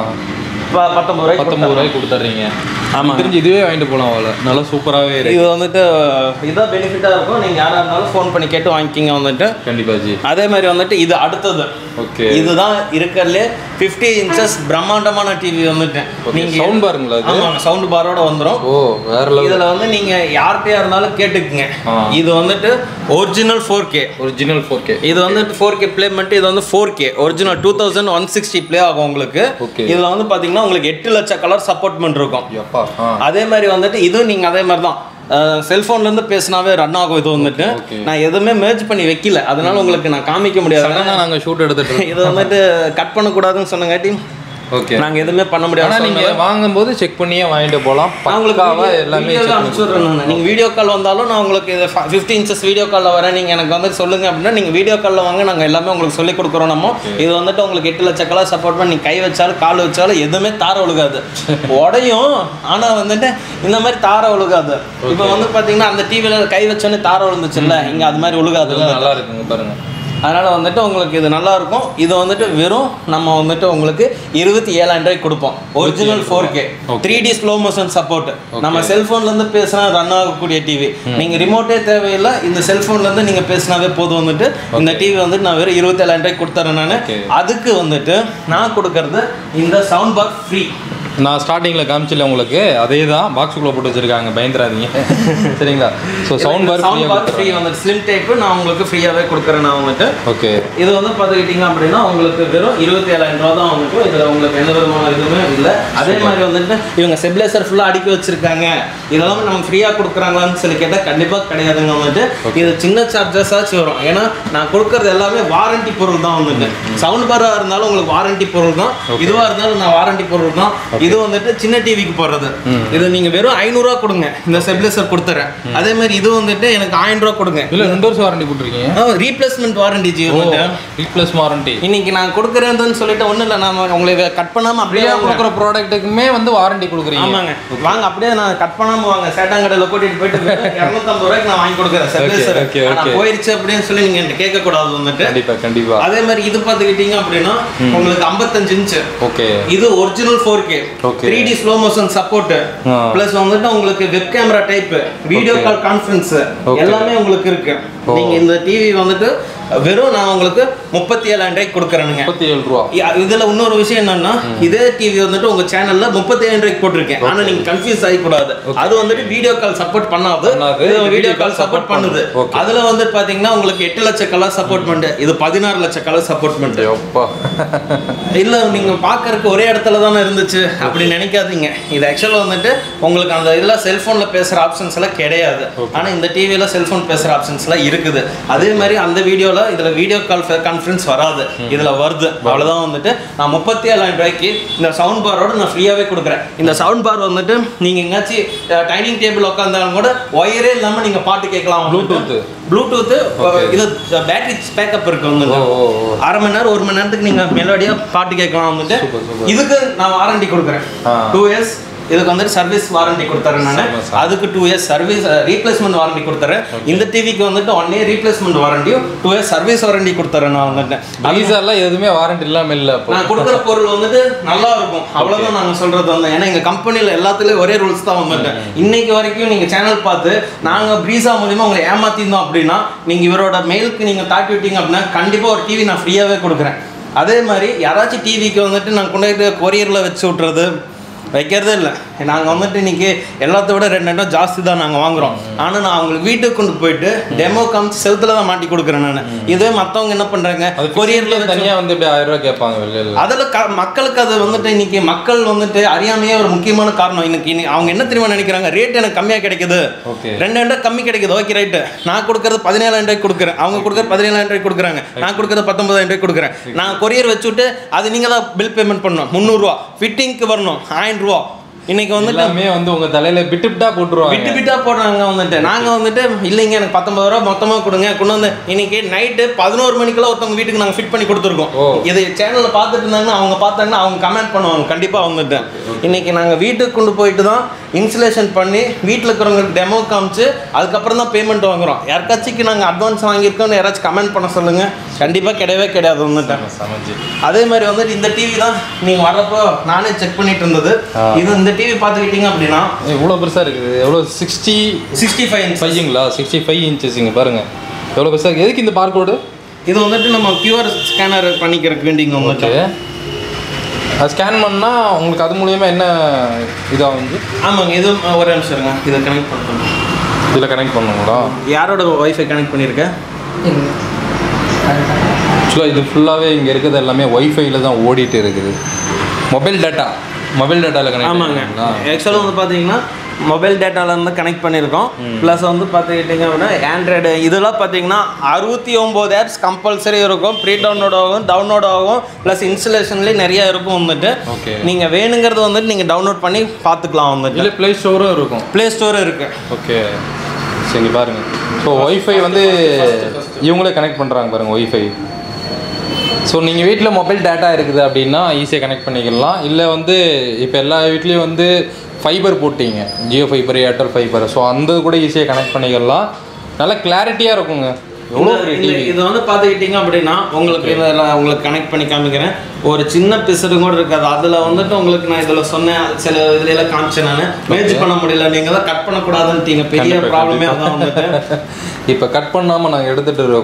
ப- பத்தொன்பது ரூபாய்க்கு பத்தொம்பது ரூபாய்க்கு கொடுத்துட்றீங்க ஆமாம் தெரிஞ்சு இதுவே வாங்கிட்டு போகலாம் அவ்வளோ நல்லா சூப்பராகவே இருக்கு இது வந்துட்டு இதான் பெனிஃபிட்டாக இருக்கும் நீங்கள் யாராக இருந்தாலும் ஃபோன் பண்ணி கேட்டு வாங்கிக்கிங்க வந்துட்டு கண்டிப்பா ஜி அதே மாதிரி வந்துட்டு இது அடுத்தது ஓகே இதுதான் இருக்கிறதுலே ஃபிஃப்டி இன்ச்சஸ் பிரம்மாண்டமான டிவி வந்துட்டு நீங்க சவுண்ட் பாருங்களா இது ஆமாங்க சவுண்ட் பாரோட வந்துடும் ஓ வேற லெவல் இதுல வந்து நீங்க யார்கிட்டயா இருந்தாலும் கேட்டுக்குங்க ஆ. இது வந்துட்டு original four K original four K இது வந்து ஃபோர் கே ப்ளே பண்ணிட்டு இது வந்து four K original two thousand one sixty play ஆகும் உங்களுக்கு Okay. இதுல வந்து பாத்தீங்கன்னா உங்களுக்கு எட்டு லட்சம் கலர் சப்போர்ட்மெண்ட் இருக்கும் எப்பா ஆ அதே மாதிரி வந்துட்டு இதுவும் நீங்க அதே மாதிரி தான் செல்போன்ல இருந்து பேசினாவே ரன் ஆகும் இது வந்துட்டு Okay. நான் எதுவுமே merge பண்ணி வைக்கல அதனால உங்களுக்கு நான் காமிக்க முடியாது சடனாக நாங்கள் ஷூட் எடுத்துட்டு இருக்கோம் இது வந்துட்டு கட் பண்ணக்கூடாதுன்னு சொன்னங்காட்டி ஓகே நாங்க எதுவுமே பண்ண ஆனா முடியாது நீங்க வாங்கும்போது செக் பண்ணியே வாங்கிட்டு போகலாம் நான் உங்களுக்கு பக்காவா video- எல்லாமே video check ல பண்ணி அனுப்பிச்சு விட்றேன் நான். நீங்க வீடியோ கால் வந்தாலும் நான் உங்களுக்கு இது ஃபிஃப்டி இன்ச்சஸ் வீடியோ காலில் வரேன் நீங்க எனக்கு வந்து சொல்லுங்க அப்படின்னா நீங்க வீடியோ காலில் வாங்க நாங்க எல்லாமே உங்களுக்கு சொல்லி கொடுக்குறோம் நம்ம இது வந்துட்டு உங்களுக்கு எட்டு லட்ச கலர் சப்போர்ட் பண்ணி நீ கை வச்சாலும் கால் வச்சாலும் எதுவுமே தார ஒழுகாது உடையும் ஆனா வந்துட்டு இந்த மாதிரி தார ஒழுகாது இப்போ வந்து பாத்தீங்கன்னா அந்த டிவில கை வச்சோன்னே தார விழுந்துச்சுல்ல இங்க அது மாதிரி ஒழுகாது இதெல்லாம் நல்லா இருக்குங்க பாருங்க அதனால வந்துட்டு உங்களுக்கு இது நல்லா இருக்கும் இது வந்துட்டு வெறும் நம்ம வந்துட்டு உங்களுக்கு இருபத்தி ஏழாயிரம் ரூபாய்க்கு கொடுப்போம் original four K three D slow motion support நம்ம செல்போன்ல இருந்து பேசினா ரன் ஆகக்கூடிய டிவி நீங்க ரிமோட்டே தேவையில்லை இந்த செல்போன்ல இருந்து நீங்க பேசினாவே போதும் வந்துட்டு இந்த டிவி வந்துட்டு நான் வெறும் இருபத்தி ஏழாயிரம் ரூபாய்க்கு கொடுத்துறேன் நான் Okay. அதுக்கு வந்துட்டு நான் கொடுக்கறது இந்த சவுண்ட் பாக்ஸ் ஃப்ரீ நான் ஸ்டார்டிங்கில் காமிச்சில உங்களுக்கு அதே தான் பாக்ஸுக்குள்ளே போட்டு வச்சிருக்காங்க பயந்துராதீங்க சரிங்களா so sound bar sound bar free வந்து ஸ்லிம் டைப்பு நான் உங்களுக்கு ஃப்ரீயாகவே கொடுக்குறேன் நான் வந்துட்டு ஓகே இது வந்து பார்த்துக்கிட்டிங்க அப்படின்னா உங்களுக்கு வெறும் இருபத்தி ஏழாயிரம் ரூபா தான் வந்துட்டு இதில் உங்களுக்கு எந்த விதமான இதுவுமே இல்லை அதே மாதிரி வந்துட்டு இவங்க செப்லேசர் ஃபுல்லாக அடுக்கி வச்சிருக்காங்க இதெல்லாம் நம்ம ஃப்ரீயாக கொடுக்குறாங்களான்னு சொல்லி கேட்டால் கண்டிப்பாக கிடையாதுங்க வந்துட்டு இது சின்ன சார்ஜஸாச்சும் வரும் ஏன்னா நான் கொடுக்கறது எல்லாமே வாரண்டி பொருள் தான் வந்துட்டு சவுண்ட் பாராக இருந்தாலும் உங்களுக்கு வாரண்டி பொருள் தான் இதுவாக இருந்தாலும் நான் வாரண்டி பொருள் தான் இது வந்துட்டு சின்ன டிவிக்கு போடுறது இது நீங்கள் வெறும் ஐநூறுரூவா கொடுங்க இந்த செப்லேசர் கொடுத்துறேன் அதே மாதிரி இது வந்துட்டு எனக்கு ஆயிரம் ரூபா கொடுங்க இல்லை ரெண்டு வருஷம் வாரண்டி போட்டிருக்கீங்க ரீப்ளேஸ்மெண்ட் வாரண்டி ஜி வந்துட்டு ப்ளஸ் வாரண்டி இன்னைக்கு நான் கொடுக்குறேன்னு சொல்லிட்டு ஒன்றும் இல்லை நான் உங்களுக்கு கட் பண்ணாமல் அப்படியே ஃப்ரீயாக வாங்க. கொடுக்குற ப்ராடக்ட்டுக்குமே வந்து வாரண்டி கொடுக்குறீங்க ஆமாங்க வாங்க அப்படியே நான் கட் பண்ணாமல் வாங்க சேட்டாங்கடையில் கூட்டிட்டு போயிட்டு இரநூத்தம்பது ரூபாய்க்கு நான் வாங்கி கொடுக்குறேன் செப்லேசர் okay, okay. போயிருச்சு அப்படின்னு சொல்லி நீங்கள் என்கிட்ட கேட்கக்கூடாது வந்துட்டு கண்டிப்பா கண்டிப்பா அதே மாதிரி இது பார்த்துக்கிட்டீங்க அப்படின்னா உங்களுக்கு ஐம்பத்தஞ்சு இன்ச்சு ஓகே இது original four K Okay. Three D slow motion support ஆ. பிளஸ் வந்துட்டு உங்களுக்கு web camera type video Okay. Call conference Okay. எல்லாமே உங்களுக்கு இருக்கு ஓ. நீங்க இந்த டிவி வந்துட்டு வெறும் நான் உங்களுக்கு முப்பத்தி ஏழாயிரம் ரூபாய்க்கு கொடுக்குறேனுங்க முப்பத்தி ஏழு ரூபா யா- இதுல இன்னொரு விஷயம் என்னன்னா இதே டிவி வந்துட்டு உங்க சேனல்ல முப்பத்தி ஏழு ரூபாய்க்கு போட்டிருக்கேன் ஆனா நீங்க கன்ஃபியூஸ் ஆகிக்கூடாது அது வந்துட்டு வீடியோ கால் சப்போர்ட் பண்ணாது பண்ணாது. இது இது video video call call support support பண்ணுது பண்ணுது. Okay. அதுல வந்து பாத்தீங்கன்னா உங்களுக்கு எட்டு லட்சம் கலர் சப்போர்ட் பண்ணுது இது பதினாறு லட்சம் கலர் சப்போர்ட் பண்ணுது எப்பா இல்ல நீங்க பாக்குறதுக்கு ஒரே இடத்துல தானே இருந்துச்சு அப்படி நினைக்காதீங்க இது ஆக்சுவலா வந்துட்டு உங்களுக்கு அந்த இதுல செல்போன்ல பேசுற ஆப்ஷன்ஸ் எல்லாம் கிடையாது ஆனா இந்த டிவில செல்போன் பேசுற ஆப்ஷன்ஸ் எல்லாம் இருக்குது அதே மாதிரி அந்த வீடியோல இதுல வீடியோ கால் கான்ஃபரன்ஸ் வராது இதுல வருது அவ்வளவுதான் வந்துட்டு நான் முப்பத்தி ஏழாயிரம் ரூபாய்க்கு இந்த சவுண்ட் பாரோட நான் ஃப்ரீயாவே கொடுக்குறேன் இந்த சவுண்ட் பார் வந்துட்டு நீங்க எங்கேயாச்சும் டைனிங் டேபிள் உட்காந்தாலும் கூட ஒயரே இல்லாம நீங்க பாட்டு கேட்கலாம் Bluetooth. ப்ளூடூத் இது பேட்டரி பேக்கப் இருக்கு வந்து ஓ ஓ ஓ அரை மணி நேரம் ஒரு மணி நேரத்துக்கு நீங்க மெலோடியா பாட்டு கேட்கலாம் வந்துட்டு Super, super. இதுக்கு நான் வாரண்டி கொடுக்குறேன் ஆ. டூ இயர்ஸ் இதுக்கு வந்துட்டு சர்வீஸ் வாரண்டி கொடுத்துறேன் நான் செம, செம. அதுக்கு two years service replacement warranty கொடுத்துறேன் இந்த டிவிக்கு வந்துட்டு ஒன் இயர் ரீப்ளேஸ்மெண்ட் வாரண்டியும் டூ இயர்ஸ் சர்வீஸ் வாரண்டி கொடுத்துறேன் நான் வந்துட்டு பீஸாலாம் எதுவுமே வாரண்டி இல்லாம இல்ல அப்போ நான் கொடுக்குற பொருள் வந்துட்டு நல்லா இருக்கும் அவ்வளவுதான் நாங்க சொல்றது வந்து ஏன்னா எங்க கம்பெனில எல்லாத்துலயும் ஒரே ரூல்ஸ் தான் வந்துட்டு இன்னைக்கு வரைக்கும் நீங்க சேனல் பார்த்து நாங்க ப்ரீசா மூலியமா உங்களை ஏமாத்திருந்தோம் அப்படின்னா நீங்க இவரோட மெயிலுக்கு நீங்க தாட்டி விட்டீங்க அப்படின்னா கண்டிப்பா ஒரு டிவி நான் ஃப்ரீயாவே கொடுக்குறேன் அதே மாதிரி யாராச்சும் டிவிக்கு வந்துட்டு நான் கொண்டு போயிட்டு கொரியரில் வச்சு விட்றது வைக்கிறதே இல்லை நாங்கள் வந்துட்டு இன்னைக்கு எல்லாத்த விட ரெண்டு ரெண்டும் ஜாஸ்தி தான் நாங்கள் வாங்குறோம் ஆனால் நான் அவங்களுக்கு வீட்டுக்கு கொண்டு போயிட்டு டெமோ காமிச்சு செவுத்துல தான் மாட்டி கொடுக்குறேன் நான் இதே மற்றவங்க என்ன பண்ணுறாங்க அது கொரியரில் கொரியர்ல தனியா வந்து இப்படி ஆயிரம் ரூபாய் கேட்பாங்க வெளியில அதில் க மக்களுக்கு அது வந்துட்டு இன்னைக்கு மக்கள் வந்துட்டு அறியாமையே ஒரு முக்கியமான காரணம் இன்னைக்கு இன்னைக்கு அவங்க என்ன தெரியுமா நினைக்கிறாங்க ரேட் எனக்கு கம்மியாக கிடைக்குது ஓகே ரெண்டு ரெண்டு கம்மி கிடைக்குது ஓகே ரைட்டு நான் கொடுக்கறது பதினேழாயிரம் ரூபாய்க்கு கொடுக்குறேன் அவங்க கொடுக்கறது பதினேழாயிரம் ரூபாய்க்கு கொடுக்குறாங்க நான் கொடுக்கறது பத்தொன்பதாயிரம் ரூபாய்க்கு கொடுக்குறேன் நான் கொரியர் வச்சுட்டு அது நீங்கள் தான் பில் பேமெண்ட் பண்ணணும் முந்நூறுரூவா ஃபிட்டிங்க்கு வரணும் ஆயிரம் ரூபா இன்னைக்கு வந்துட்டு எல்லாமே வந்து உங்க தலையில பிட்டு பிட்டா போட்டுருவாங்க விட்டு விட்டா போடுறாங்க வந்துட்டு நாங்க வந்துட்டு இல்லைங்க எனக்கு பத்தொன்பது ரூபா மொத்தமா கொடுங்க கொண்டு வந்து இன்னைக்கு நைட்டு பதினோரு மணிக்கெல்லாம் ஒருத்தவங்க வீட்டுக்கு நாங்க ஃபிட் பண்ணி கொடுத்துருக்கோம் ஓ. இது சேனல்ல பார்த்துட்டு இருந்தாங்கன்னா அவங்க பார்த்தாங்கன்னா அவங்க கமெண்ட் பண்ணுவாங்க கண்டிப்பா வந்துட்டு இன்னைக்கு நாங்க வீட்டுக்கு கொண்டு போயிட்டு தான் இன்சுலேஷன் பண்ணி வீட்டில் இருக்கிறவங்களுக்கு டெமோ காமிச்சு அதுக்கப்புறம் தான் பேமெண்ட் வாங்குறோம் யாருக்காச்சும் நாங்கள் அட்வான்ஸ் வாங்கியிருக்கோம்னு யாராச்சும் கமெண்ட் பண்ண சொல்லுங்க கண்டிப்பா கிடையவே கிடையாது வந்துட்டு சமைச்சு அதே மாதிரி வந்துட்டு இந்த டிவி தான் நீங்க வர்றப்போ நானே செக் பண்ணிட்டு இருந்தது ஆ. இது இந்த டிவி பார்த்துக்கிட்டீங்க அப்படின்னா எவ்வளோ பெருசா இருக்குது எவ்வளோ சிக்ஸ்டி சிக்ஸ்டி ஃபைவ் இன்ச் ஃபைவ்ங்களா சிக்ஸ்டி ஃபைவ் இன்ச்சஸ்ங்க பாருங்க எவ்வளோ பெருசா இருக்கு எதுக்கு இந்த பார்கோடு இது வந்துட்டு நம்ம கியூஆர் ஸ்கேனர் பண்ணிக்கிறதுக்கு வேண்டிங்க ஓகே உங்களுக்கு அது ஸ்கேன் பண்ணா உங்களுக்கு அது மூலியமா என்ன இதாக வந்து ஆமாங்க இது ஒரு நிமிஷம் இருங்க இதை கனெக்ட் பண்ணுறோம் இதில் கனெக்ட் பண்ணுங்களா யாரோட ஒய்ஃபை கனெக்ட் பண்ணியிருக்கேன் ஆக்சுவலாக இது ஃபுல்லாகவே இங்கே இருக்கிறது எல்லாமே ஒய்ஃபைல தான் ஓடிட்டு இருக்குது மொபைல் டேட்டா மொபைல் டேட்டாவில் கனெக்ட் ஆமாங்க ஆக்சுவலாக வந்து பார்த்தீங்கன்னா மொபைல் டேட்டால இருந்து கனெக்ட் பண்ணியிருக்கோம் ப்ளஸ் வந்து பார்த்துக்கிட்டிங்க அப்படின்னா ஆண்ட்ராய்டு இதெல்லாம் பார்த்தீங்கன்னா அறுபத்தி ஒம்பது ஆப்ஸ் கம்பல்சரி இருக்கும் ப்ரீ டவுன்லோட் ஆகும் டவுன்லோட் ஆகும் ப்ளஸ் இன்ஸ்டலேஷன்லேயே நிறைய இருக்கும் வந்துட்டு ஓகே நீங்கள் வேணுங்கிறது வந்துட்டு நீங்கள் டவுன்லோட் பண்ணி பார்த்துக்கலாம் வந்துட்டு இல்லை ப்ளே ஸ்டோரும் இருக்கும் ப்ளே ஸ்டோர் இருக்குது ஓகே சரி பாருங்க ஸோ ஒய்ஃபை வந்து இவங்களே கனெக்ட் பண்ணுறாங்க பாருங்க ஒய்ஃபை ஸோ நீங்கள் வீட்டில் மொபைல் டேட்டா இருக்குது அப்படின்னா ஈஸியாக கனெக்ட் பண்ணிக்கலாம் இல்லை வந்து இப்போ எல்லா வீட்லேயும் வந்து ஃபைபர் போட்டீங்க Jio fiber Airtel fiber so அந்த கூட ஈஸியாக கனெக்ட் பண்ணிக்கலாம் நல்லா கிளாரிட்டியாக இருக்குங்க எவ்வளோ இந்த- பெரிய இந்த- டிவி இது வந்து பார்த்துக்கிட்டிங்க அப்படின்னா உங்களுக்கு இதில் நான் உங்களுக்கு கனெக்ட் பண்ணி காமிக்கிறேன் ஒரு சின்ன பிசறு கூட இருக்காது அதில் வந்துட்டு உங்களுக்கு நான் இதில் சொன்னேன் சில இதுல எல்லாம் காமிச்சேன் நான் மேட்ச் பண்ண முடியல நீங்கள் தான் கட் பண்ணக்கூடாதுன்ட்டீங்க பெரிய கண்டிப்பா, ப்ராப்ளமே அதான் வந்துட்டு இப்போ கட் பண்ணாமல் நாங்கள் எடுத்துகிட்டு இருக்கோம்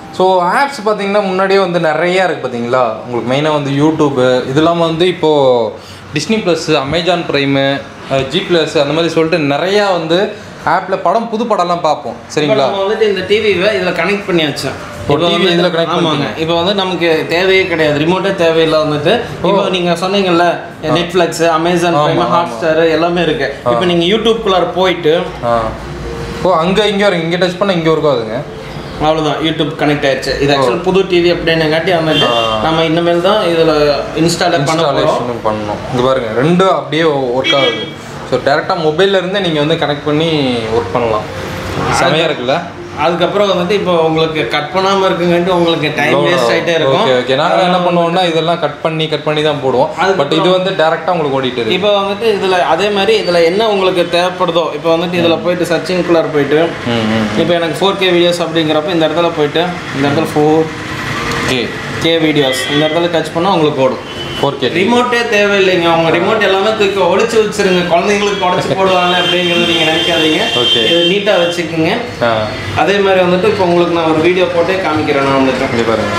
ஸோ ஆப்ஸ் பார்த்தீங்கன்னா முன்னாடியே வந்து நிறையா இருக்குது பார்த்தீங்களா உங்களுக்கு மெயினாக வந்து யூடியூப்பு இது இல்லாமல் வந்து இப்போது Disney plus Amazon prime ji plus அந்த மாதிரி சொல்லிட்டு நிறையா வந்து ஆப்பில் படம் புது படம்லாம் பார்ப்போம் இப்போ சரிங்களா நம்ம வந்துட்டு இந்த டிவியை இதில் கனெக்ட் பண்ணியாச்சு ஓ, இப்போ TV வந்து- இதுல connect ஆமாங்க இப்போ வந்து நமக்கு தேவையே கிடையாது ரிமோட்டே தேவையில்லை வந்துட்டு இப்போ நீங்க சொன்னீங்கல்ல Netflix Amazon prime Hotstar எல்லாமே இருக்கு இப்போ நீங்க யூடியூப்குள்ளார போயிட்டு ஆ ஓ அங்கே இங்கே வரும் இங்கே டச் பண்ணால் இங்கே இருக்காதுங்க அவ்வளவுதான் யூடியூப் கனெக்ட் ஆயிடுச்சு இது ஆக்சுவல் புது டிவி அப்படின்னுங்காட்டி வந்துட்டு நம்ம இனிமேல் தான் இதுல இன்ஸ்டால் பண்ண போறோம் இன்ஸ்டாலேஷன் பண்ணணும் இங்கே பாருங்க ரெண்டும் அப்படியே ஒர்க் ஆகுது ஸோ டேரெக்டாக மொபைல்ல இருந்தே நீங்கள் வந்து கனெக்ட் பண்ணி ஒர்க் பண்ணலாம் செமையாக இருக்குல்ல அதுக்கப்புறம் வந்துட்டு இப்போ உங்களுக்கு கட் பண்ணாம இருக்குங்காட்டி உங்களுக்கு டைம் வேஸ்ட் ஆயிட்டே இருக்கும் ஓகே ஓகே நாங்கள் என்ன பண்ணுவோம்னா இதெல்லாம் கட் பண்ணி கட் பண்ணி தான் போடுவோம் பட் இது வந்து டேரெக்டாக உங்களுக்கு ஓடிட்டு இருக்கு இப்போ வந்துட்டு இதுல அதே மாதிரி இதுல என்ன உங்களுக்கு தேவைப்படுதோ இப்போ வந்துட்டு இதுல போயிட்டு சர்ச்சிங்குள்ளார போயிட்டு ம் ம் இப்போ எனக்கு ஃபோர் கே வீடியோஸ் அப்படிங்கிறப்ப இந்த இடத்துல போயிட்டு இந்த இடத்துல ஃபோர் ஓகே கே வீடியோஸ் இந்த இடத்துல டச் பண்ணால் உங்களுக்கு ஓடும் ஃபோர் கே ரிமோட்டே தேவையில்லைங்க அவங்க ரிமோட் எல்லாமே தூக்கி ஒளிச்சு வச்சிருங்க குழந்தைங்களுக்கு உடச்சு போடுவாங்க அப்படிங்கிறது நீங்கள் நினைக்காதீங்க Okay. இது நீட்டாக வச்சுக்கோங்க ஆ அதே மாதிரி வந்துட்டு இப்போ உங்களுக்கு நான் ஒரு வீடியோ போட்டே காமிக்கிறேன் நான் வந்துட்டு இங்கே பாருங்க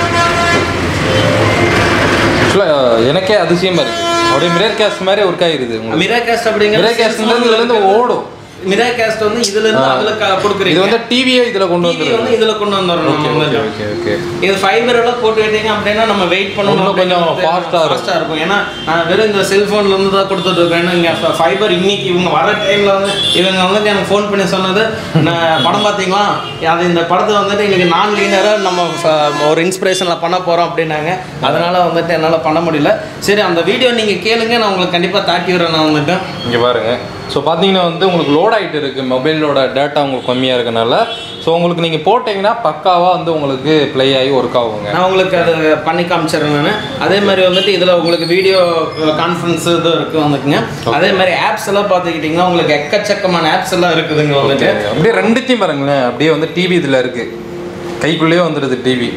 ஆக்சுவலாக எனக்கே அதிசயமாக இருக்குது அப்படியே மிரர் கேஸ்ட் மாதிரி ஒர்க் ஆகிருது உங்களுக்கு மிரா கேஸ்ட் அப்படிங்கிற மிரர் கேஸ்ட்லேருந்து இதுலேருந்து ஓடும் மிரா கேஸ்ட் வந்து இதுல இருந்து அதுல க- இது கொடுக்குறீங்க வந்து டிவியே இதில் கொண்டு டிவி வந்துருது வந்து இதுல கொண்டு வந்துடுறோம் ஓகே நம்ம ஓகே வந்துட்டு. ஓகே ஓகே இது ஃபைபர் எல்லாம் போட்டு விட்டீங்க அப்படின்னா நம்ம வெயிட் பண்ணணும் இன்னும் கொஞ்சம் fast ஆ இருக்கும். ஃபாஸ்ட்டாக இருக்கும் ஏன்னா நான் வெறும் இந்த செல்ஃபோன்ல இருந்து தான் கொடுத்துட்டு இருக்கேன் ஏன்னா இங்கே ஃபைபர் இன்னைக்கு இவங்க வர டைம்ல வந்து இவங்க வந்து எனக்கு ஃபோன் பண்ணி சொன்னது நான் படம் பார்த்தீங்களா அது இந்த படத்தை வந்துட்டு இன்னைக்கு நான் லீனராக நம்ம ஃப- ஒரு இன்ஸ்பிரேஷனில் பண்ண போகிறோம் அப்படின்னாங்க அதனால வந்துட்டு என்னால் பண்ண முடியல சரி அந்த வீடியோ நீங்கள் கேளுங்க நான் உங்களுக்கு கண்டிப்பாக தாக்கி விடுறேன் நான் வந்துட்டு இங்கே பாருங்க ஸோ பார்த்தீங்கன்னா வந்து உங்களுக்கு லோட் ஆகிட்டு இருக்கு மொபைலோட டேட்டா உங்களுக்கு கம்மியாக இருக்கனால ஸோ உங்களுக்கு நீங்கள் போட்டிங்கன்னா பக்காவாக வந்து உங்களுக்கு ப்ளே ஆகி ஒர்க் ஆகுங்க நான் உங்களுக்கு அது பண்ணி காமிச்சிடுறேன் நான் அதே மாதிரி வந்துட்டு இதில் உங்களுக்கு வீடியோ கான்ஃபரன்ஸ் இது இருக்குது வந்துக்குங்க அதே மாதிரி ஆப்ஸ் எல்லாம் பார்த்துக்கிட்டிங்கன்னா உங்களுக்கு எக்கச்சக்கமான ஆப்ஸ் எல்லாம் இருக்குதுங்க வந்துட்டு அப்படியே ரெண்டுத்தையும் பாருங்களேன் அப்படியே வந்து டிவி இதில் இருக்கு கைக்குள்ளேயே வந்துடுது டிவி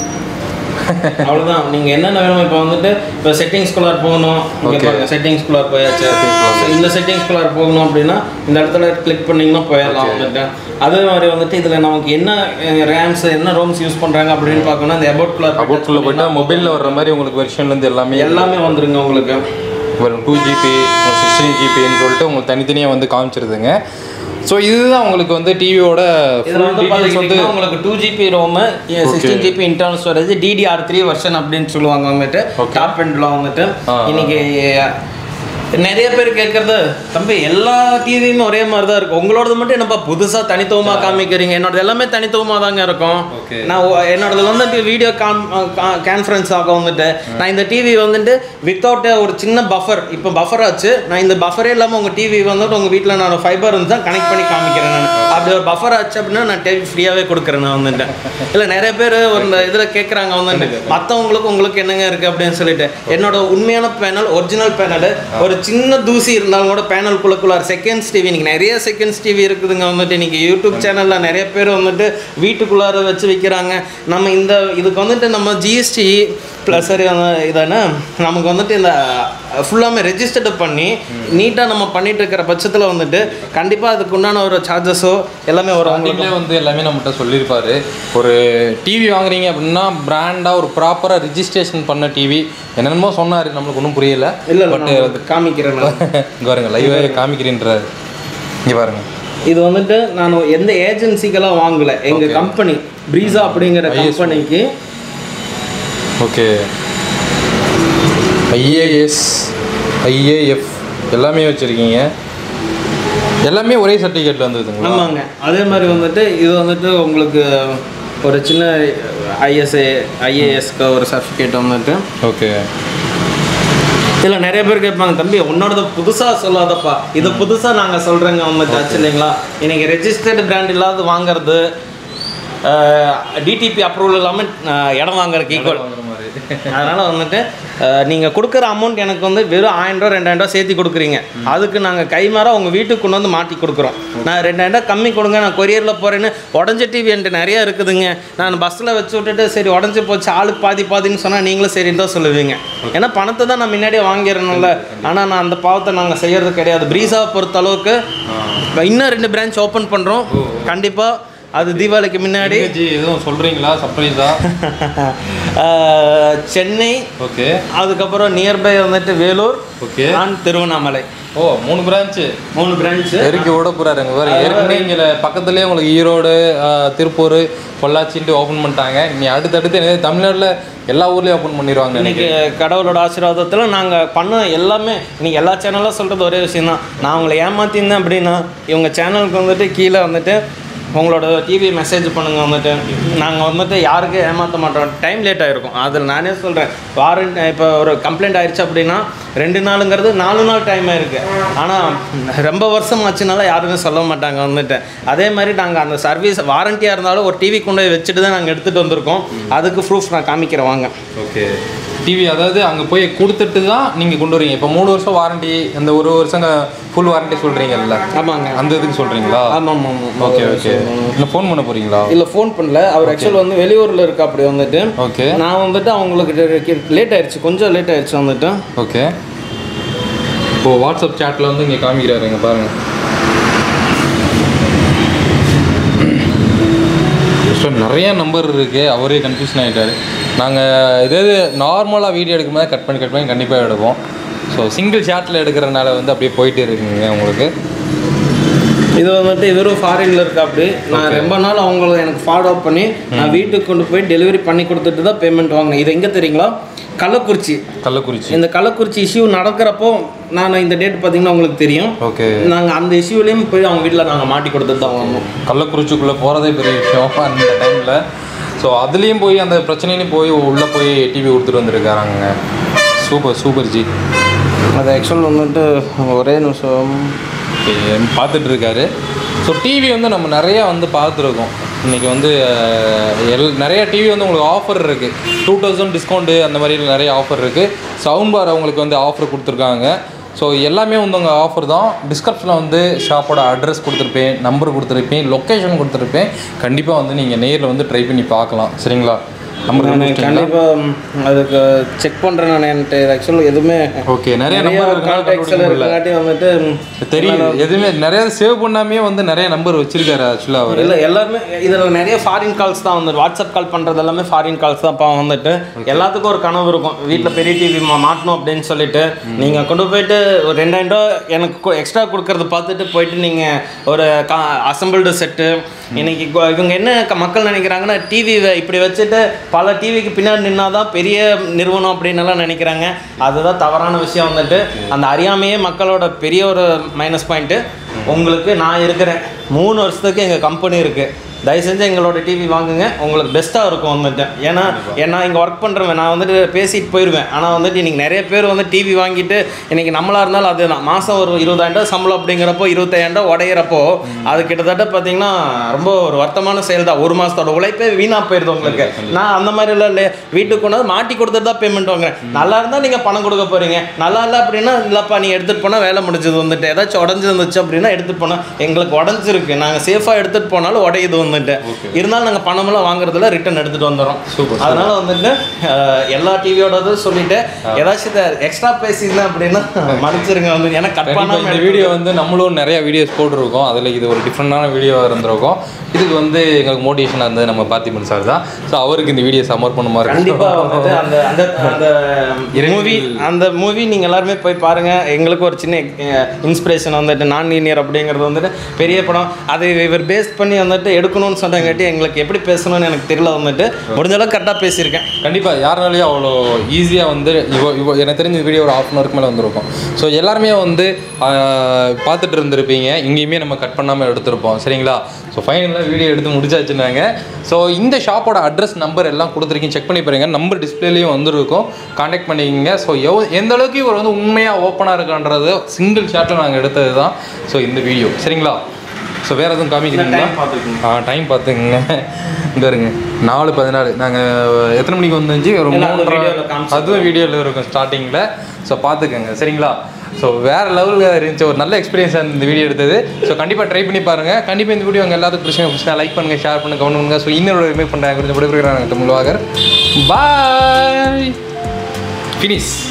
அவ்வளோதான் நீங்கள் என்னென்ன வேணும் இப்போ வந்துட்டு இப்போ செட்டிங்ஸ்குள்ளார் போகணும் இங்கே Okay. பாருங்க செட்டிங்ஸ்குள்ளார் போயாச்சு Settingsகுள்ளார இந்த செட்டிங்ஸ்குள்ளார் போகணும் அப்படின்னா இந்த இடத்துல கிளிக் பண்ணிங்கன்னா போயிடலாம் வந்துட்டு அதே மாதிரி வந்துட்டு இதில் நமக்கு என்ன ரேம்ஸ் என்ன ரோம்ஸ் யூஸ் பண்ணுறாங்க அப்படின்னு பார்க்கணும் இந்த அபவுட்குள்ளார் அபவுட்குள்ளே போயிட்டா மொபைலில் வர்ற மாதிரி உங்களுக்கு வெர்ஷன்லேருந்து எல்லாமே எல்லாமே வந்துருங்க உங்களுக்கு வரும் டூ ஜிபி சிக்ஸ்டீன் ஜிபின்னு சொல்லிட்டு உங்களுக்கு தனித்தனியாக வந்து காமிச்சிருதுங்க ஸோ இதுதான் உங்களுக்கு வந்து டிவியோட இதில் வந்து டீட்டெயில்ஸ் வந்து பார்த்துக்கிட்டிங்கன்னா உங்களுக்கு two GB ROM sixteen GB internal storage DDR three version அப்படின்னு சொல்லுவாங்க வந்துட்டு டாப் எண்டில் வந்துட்டு ஆ. இன்னைக்கு நிறைய பேர் கேட்கறது தம்பி எல்லா டிவியுமே ஒரே மாதிரி தான் இருக்கும் உங்களோடது மட்டும் என்னப்பா புதுசாக தனித்துவமாக காமிக்கிறீங்க என்னோடது எல்லாமே தனித்துவமாக தாங்க இருக்கும் Okay. நான் ஒ- என்னோடது வந்துட்டு வீடியோ கான் கான்ஃபரன்ஸ் ஆக வந்துட்டு நான் இந்த டிவி வந்துட்டு வித்தவுட் ஒரு சின்ன பஃபர் இப்போ பஃபர் ஆச்சு நான் இந்த பஃபரே இல்லாமல் உங்கள் டிவி வந்துட்டு உங்கள் வீட்டில் நான் ஃபைபர் வந்து தான் கனெக்ட் பண்ணி காமிக்கிறேன் நான் அப்படி ஒரு பஃபர் ஆச்சு அப்படின்னா நான் டிவி ஃப்ரீயாகவே கொடுக்குறேன் நான் வந்துட்டு இல்லை நிறைய பேர் ஒரு இந்த இதில் கேட்குறாங்க வந்துட்டு மற்றவங்களுக்கு உங்களுக்கு என்னங்க இருக்குது அப்படின்னு சொல்லிட்டு என்னோட உண்மையான பேனல் ஒரிஜினல் பேனல் ஒரு சின்ன தூசி இருந்தாலும் கூட பேனல் குள்ளக்குள்ளார் செகண்ட்ஸ் டிவி இன்னைக்கு நிறைய செகண்ட்ஸ் டிவி இருக்குதுங்க வந்துட்டு இன்னைக்கு யூடியூப் சேனலில் நிறைய பேர் வந்துட்டு வீட்டுக்குள்ளார வச்சு விற்கிறாங்க நம்ம இந்த இதுக்கு வந்துட்டு நம்ம ஜிஎஸ்டி ப்ளஸ் சரி அந்த- இதானே நமக்கு வந்துட்டு இந்த ஃபுல்லாமே ரெஜிஸ்டர்டு பண்ணி நீட்டாக நம்ம பண்ணிட்டு இருக்கிற பட்சத்தில் வந்துட்டு கண்டிப்பாக அதுக்கு உண்டான ஒரு சார்ஜஸோ எல்லாமே வரும் உங்களுக்கு ஸ்டார்டிங்லேயே வந்து எல்லாமே நம்மகிட்ட சொல்லியிருப்பாரு ஒரு டிவி வாங்குறீங்க அப்படின்னா பிராண்டாக ஒரு ப்ராப்பராக ரிஜிஸ்ட்ரேஷன் பண்ண டிவி என்னென்னமோ சொன்னார் நம்மளுக்கு ஒன்றும் புரியல இல்லை பட் பட் காமிக்கிறேன் நான் இங்கே பாருங்க லைவாக காமிக்கிறேன்றாரு இங்கே பாருங்க இது வந்துட்டு நான் எந்த ஏஜென்சிக்கெல்லாம் வாங்கல எங்க கம்பெனி ப்ரீசா அப்படிங்கிற கம்பெனிக்கு ஓகே ஐஏஎஸ் ஐஏஎஃப் எல்லாமே வச்சுருக்கீங்க எல்லாமே ஒரே சர்டிஃபிகேட்டில் வந்ததுங்களா ஆமாங்க அதே மாதிரி வந்துட்டு இது வந்துட்டு உங்களுக்கு ஒரு சின்ன ஐஎஸ்ஏ ஐஏஎஸ்க்கு ஒரு சர்டிஃபிகேட் வந்துட்டு ஓகே இதில் நிறைய பேர் கேட்பாங்க தம்பி உன்னோடது புதுசாக சொல்லாதப்பா இது புதுசாக நாங்கள் சொல்கிறேங்க வந்துட்டு ஆச்சு இல்லைங்களா இன்னைக்கு ரெஜிஸ்டர்டு பிராண்ட் இல்லாத வாங்குறது டிடிபி அப்ரூவல் இல்லாமல் இடம் வாங்குறதுக்கு ஈக்குவல் அதனால் வந்துட்டு நீங்கள் கொடுக்குற அமௌண்ட் எனக்கு வந்து வெறும் ஆயிரம் ரூபா ரெண்டாயிரம் ரூபா சேர்த்து கொடுக்குறீங்க அதுக்கு நாங்கள் கைமாற உங்கள் வீட்டுக்கு கொண்டு வந்து மாட்டி கொடுக்குறோம் நான் ரெண்டாயிரம் ரூபா கம்மி கொடுங்க நான் கொரியரில் போகிறேன்னு உடஞ்ச டிவி என்கிட்ட நிறையா இருக்குதுங்க நான் பஸ்ஸில் வச்சு விட்டுட்டு சரி உடஞ்சி போச்சு ஆளுக்கு பாதி பாதின்னு சொன்னால் நீங்களும் சரின்னு தான் சொல்லுவீங்க ஏன்னா பணத்தை தான் நான் முன்னாடியே வாங்கிடணும்ல ஆனால் நான் அந்த பாவத்தை நாங்கள் செய்கிறது கிடையாது ப்ரீஸாவை பொறுத்த அளவுக்கு இன்னும் ரெண்டு பிரான்ச் ஓப்பன் பண்ணுறோம் கண்டிப்பாக அது தீபாவளிக்கு முன்னாடி ஜி எதுவும் சொல்றீங்களா சர்ப்ரைஸா ஆஹ், சென்னை ஓகே அதுக்கப்புறம் நியர்பை வந்துட்டு வேலூர் ஓகே அண்ட் திருவண்ணாமலை ஓ மூணு பிரான்ச்சு மூணு பிரான்ச்சு பெருக்கி விட போறாருங்க பாரு ஏற்கனவே இங்கே பக்கத்துலேயே உங்களுக்கு ஈரோடு ஆஹ், திருப்பூர் பொள்ளாச்சின்ட்டு ஓப்பன் பண்ணிட்டாங்க இனி அடுத்தடுத்து எனக்கு தமிழ்நாட்டில் எல்லா ஊர்லேயும் ஓப்பன் பண்ணிடுவாங்க இன்னைக்கு கடவுளோட ஆசீர்வாதத்தில் நாங்கள் பண்ண எல்லாமே இன்னைக்கு எல்லா சேனலும் சொல்கிறது ஒரே விஷயம் தான் நான் உங்களை ஏமாத்திருந்தேன் அப்படின்னா இவங்க சேனலுக்கு வந்துட்டு கீழே வந்துட்டு உங்களோட டிவி மெசேஜ் பண்ணுங்க வந்துட்டு நாங்கள் வந்துட்டு யாருக்கும் ஏமாற்ற மாட்டோம் டைம் லேட் ஆகிருக்கும் அதில் நானே சொல்கிறேன் வாரண்ட் இப்போ ஒரு கம்ப்ளைண்ட் ஆயிடுச்சு அப்படின்னா ரெண்டு நாளுங்கிறது நாலு நாள் டைம் ஆயிருக்கு ஆனால் ரொம்ப வருஷம் ஆச்சுனால யாருமே சொல்ல மாட்டாங்க வந்துட்டு அதே மாதிரி நாங்கள் அந்த சர்வீஸ் வாரண்டியாக இருந்தாலும் ஒரு டிவி கொண்டு போய் வச்சுட்டு தான் நாங்கள் எடுத்துகிட்டு வந்திருக்கோம் அதுக்கு ப்ரூஃப் நான் காமிக்கிறேன் வாங்க ஓகே டிவி அதாவது அங்கே போய் கொடுத்துட்டு தான் நீங்கள் கொண்டு வரீங்க இப்போ மூணு வருஷம் வாரண்டி அந்த ஒரு வருஷம் ஃபுல் வாரண்டி சொல்கிறீங்கல்ல ஆமாங்க அந்த இதுக்கு சொல்கிறீங்களா ஆமாம் ஆமாம் ஓகே ஓகே இல்லை ஃபோன் பண்ண போகிறீங்களா இல்லை ஃபோன் பண்ணல அவர் ஆக்சுவல் வந்து வெளியூரில் இருக்கா அப்படி வந்துட்டு ஓகே நான் வந்துட்டு அவங்களுக்கு லேட் ஆயிடுச்சு கொஞ்சம் லேட் ஆயிடுச்சு வந்துட்டு ஓகே இப்போ வாட்ஸ்அப் சேட்டில் வந்து இங்கே காமிக்கிறாருங்க பாருங்க ஸோ நிறைய நம்பர் இருக்குது அவரே கன்ஃபியூஷன் ஆகிட்டாரு நாங்கள் இதே நார்மலாக வீடியோ எடுக்கும்போது கட் பண்ணி கட் பண்ணி கண்டிப்பாக எடுப்போம் ஸோ சிங்கிள் ஷாட்டில் எடுக்கிறனால வந்து அப்படியே போயிட்டே இருக்குங்க உங்களுக்கு இது வந்துட்டு இவரும் ஃபாரின்ல இருக்கா அப்படி நான் ரொம்ப நாள் அவங்கள எனக்கு ஃபாலோ அப் பண்ணி நான் வீட்டுக்கு கொண்டு போய் டெலிவரி பண்ணி கொடுத்துட்டு தான் பேமெண்ட் வாங்கினேன் இது எங்கே தெரியுங்களா கள்ளக்குறிச்சி கள்ளக்குறிச்சி இந்த கள்ளக்குறிச்சி இஷ்யூ நடக்கிறப்போ நான் இந்த டேட் பார்த்தீங்கன்னா உங்களுக்கு தெரியும் ஓகே நாங்கள் அந்த இஷ்யூலேயும் போய் அவங்க வீட்டில் நாங்கள் மாட்டி கொடுத்துட்டு தான் வாங்கணும் கள்ளக்குறிச்சிக்குள்ளே போகிறதே பெரிய விஷயம் அந்த டைமில் ஸோ அதுலேயும் போய் அந்த பிரச்சனையிலையும் போய் உள்ளே போய் டிவி கொடுத்துட்டு வந்திருக்காராங்க சூப்பர் சூப்பர் ஜி அது ஆக்சுவல் வந்துட்டு ஒரே நிமிஷம் பார்த்துட்டு இருக்காரு ஸோ டிவி வந்து நம்ம நிறையா வந்து பார்த்துருக்கோம் இன்றைக்கி வந்து அஹ், எல் நிறைய டிவி வந்து உங்களுக்கு ஆஃபர் இருக்குது டூ தௌசண்ட் டிஸ்கவுண்ட்டு அந்த மாதிரி நிறைய ஆஃபர் இருக்குது சவுண்ட் பார் அவங்களுக்கு வந்து ஆஃபர் கொடுத்துருக்காங்க ஸோ எல்லாமே வந்து உங்கள் ஆஃபர் தான் டிஸ்கிரிப்ஷனில் வந்து ஷாப்போட அட்ரஸ் கொடுத்துருப்பேன் நம்பர் கொடுத்துருப்பேன் லொக்கேஷன் கொடுத்துருப்பேன் கண்டிப்பாக வந்து நீங்கள் நேரில் வந்து ட்ரை பண்ணி பார்க்கலாம் சரிங்களா நம்பர் நான் கண்டிப்பாக அதுக்கு செக் பண்ணுறேன் நான் என்கிட்ட ஆக்சுவலாக எதுவுமே ஓகே நிறைய நம்பர் கான்டாக்ட்ஸில் இருக்கனால இருக்கங்காட்டி வந்துட்டு தெரியும் எதுவுமே நிறைய சேவ் பண்ணாமே வந்து நிறைய நம்பர் வச்சிருக்காரு ஆக்சுவலாக அவர் இல்லை எல்லாருமே இதில் நிறைய ஃபாரின் கால்ஸ் தான் வந்து வாட்ஸ்அப் கால் பண்ணுறது எல்லாமே ஃபாரின் கால்ஸ் தான் அப்போ வந்துட்டு எல்லாத்துக்கும் ஒரு கனவு இருக்கும் வீட்டில் பெரிய டிவி மாட்டணும் அப்படின்னு சொல்லிட்டு நீங்கள் கொண்டு போயிட்டு ஒரு ரெண்டாயிரம் ரூபா எனக்கு எக்ஸ்ட்ரா கொடுக்கறது பார்த்துட்டு போயிட்டு நீங்கள் ஒரு கா அசம்பிள்டு செட்டு இன்னைக்கு கொ- இவங்க என்ன க- மக்கள் நினைக்கிறாங்கன்னா டிவி இப்படி வச்சுட்டு பல டிவிக்கு பின்னாடி நின்னாதான் பெரிய நிறுவனம் அப்படின்னு எல்லாம் நினைக்கிறாங்க அதுதான் தவறான விஷயம் வந்துட்டு அந்த அறியாமையே மக்களோட பெரிய ஒரு மைனஸ் பாயிண்ட்டு உங்களுக்கு நான் இருக்கிறேன் மூணு வருஷத்துக்கு எங்கள் கம்பெனி இருக்குது தயவு செஞ்சு எங்களோட டிவி வாங்குங்க உங்களுக்கு பெஸ்ட்டாக இருக்கும் வந்துட்டு ஏன்னா ஏன்னா இங்கே ஒர்க் பண்ணுறவன் நான் வந்துட்டு பேசிட்டு போயிடுவேன் ஆனால் வந்துட்டு இன்றைக்கி நிறைய பேர் வந்து டிவி வாங்கிட்டு இன்றைக்கி நம்மளாக இருந்தாலும் அதுதான் மாதம் ஒரு இருபதாயிரம் ரூபாய் சம்பளம் அப்படிங்கிறப்போ இருபத்தாயிரம் ரூபாய் உடையிறப்போ அது கிட்டத்தட்ட பார்த்தீங்கன்னா ரொம்ப ஒரு வருத்தமான செயல் தான் ஒரு மாதத்தோட உழைப்பே வீணாக போயிடுது உங்களுக்கு நான் அந்த மாதிரி இல்லை இல்லையா வீட்டுக்கு கொண்டு வந்து மாட்டி கொடுத்துட்டு தான் பேமெண்ட் வாங்குறேன் நல்லா இருந்தால் நீங்கள் பணம் கொடுக்க போகிறீங்க நல்லா இல்லை அப்படின்னா இல்லைப்பா நீ எடுத்துகிட்டு போனால் வேலை முடிஞ்சது வந்துட்டு ஏதாச்சும் உடஞ்சிருந்துச்சு அப்படின்னா எடுத்துகிட்டு போனால் எங்களுக்கு உடஞ்சிருக்கு நாங்கள் சேஃபாக எடுத்துகிட்டு போனாலும் உடையுது வந்துட்டு இருந்தாலும் நாங்கள் பணமெல்லாம் வாங்குறதுல ரிட்டர்ன் எடுத்துகிட்டு வந்துடுறோம் Super, அதனால வந்துட்டு அஹ், எல்லா டிவியோடது சொல்லிட்டு ஏதாச்சும் எக்ஸ்ட்ரா பேசியிருந்தேன் அப்படின்னா மன்னிச்சிருங்க வந்து ஏன்னா கட் கண்டிப்பா பண்ணாமல் இந்த வீடியோ வந்து நம்மளும் நிறைய வீடியோஸ் போட்டிருக்கோம் அதில் இது ஒரு டிஃப்ரெண்டான வீடியோவாக இருந்திருக்கும் இதுக்கு வந்து எங்களுக்கு மோட்டிவேஷனாக இருந்தது நம்ம பார்த்திபன் சார் தான் ஸோ அவருக்கு இந்த வீடியோ சமர்ப்பணமாக இருக்கு கண்டிப்பா வந்துட்டு அந்த அந்த அந்த மூவி அந்த மூவி நீங்க எல்லாருமே போய் பாருங்க எங்களுக்கு ஒரு சின்ன இன்ஸ்பிரேஷன் வந்துட்டு நான் லீனியர் அப்படிங்கிறது வந்துட்டு பெரிய படம் அது இவர் பேஸ் பண்ணி வந்துட்டு எடுக்கணும்னு சொன்னங்காட்டி எங்களுக்கு எப்படி பேசணும்னு எனக்கு தெரியல வந்துட்டு முடிஞ்ச அளவுக்கு கரெக்டாக பேசியிருக்கேன் கண்டிப்பாக யாருனாலையும் அவ்வளோ ஈஸியாக வந்து இவ இவ எனக்கு தெரிஞ்ச வீடியோ ஒரு ஹாஃப் அன் ஹவருக்கு மேலே வந்திருக்கும் ஸோ எல்லாருமே வந்து ஆஹ், பார்த்துட்டு இருந்திருப்பீங்க இங்கேயுமே நம்ம கட் பண்ணாமல் எடுத்திருப்போம் சரிங்களா ஸோ ஃபைனலாக வீடியோ எடுத்து முடிச்சாச்சுனாங்க ஸோ இந்த ஷாப்போட அட்ரஸ் நம்பர் எல்லாம் கொடுத்துருக்கீங்க செக் பண்ணி பாருங்க நம்பர் டிஸ்பிளேலையும் வந்துருக்கும் காண்டாக்ட் பண்ணிக்கோங்க ஸோ எவ் எந்த அளவுக்கு இவர் வந்து உண்மையாக ஓப்பனாக இருக்கான்றது சிங்கிள் ஷாட்டில் நாங்கள் எடுத்தது தான் ஸோ இந்த வீடியோ சரிங்களா ஸோ வேறு எதுவும் காமிக்கிறீங்களா time பார்த்துக்கோங்க. ஆ டைம் பார்த்துக்குங்க இங்கே இருங்க நாலு பதினாலு நாங்கள் எத்தனை மணிக்கு வந்துச்சு ஒரு இல்ல, அது மூன்றரை videoல காமிச்சிருக்கோம். அதுவும் வீடியோவில் இருக்கும் ஸ்டார்டிங்கில் ஸோ பார்த்துக்கோங்க சரிங்களா ஸோ வேறு லெவலில் இருந்துச்சு ஒரு நல்ல எக்ஸ்பீரியன்ஸ் இந்த வீடியோ எடுத்தது ஸோ கண்டிப்பாக ட்ரை பண்ணி பாருங்கள் கண்டிப்பாக இந்த வீடியோ உங்கள் எல்லாத்துக்கும் பிரச்சனை பிடிச்சா லைக் பண்ணுங்கள் ஷேர் பண்ணுங்கள் கமெண்ட் பண்ணுங்கள் ஸோ இன்னொரு ரிமேக் பண்ணுறாங்க கொஞ்சம் விடுபடுறாங்க தமிழ் வாகர் பாய் ஃபினிஷ்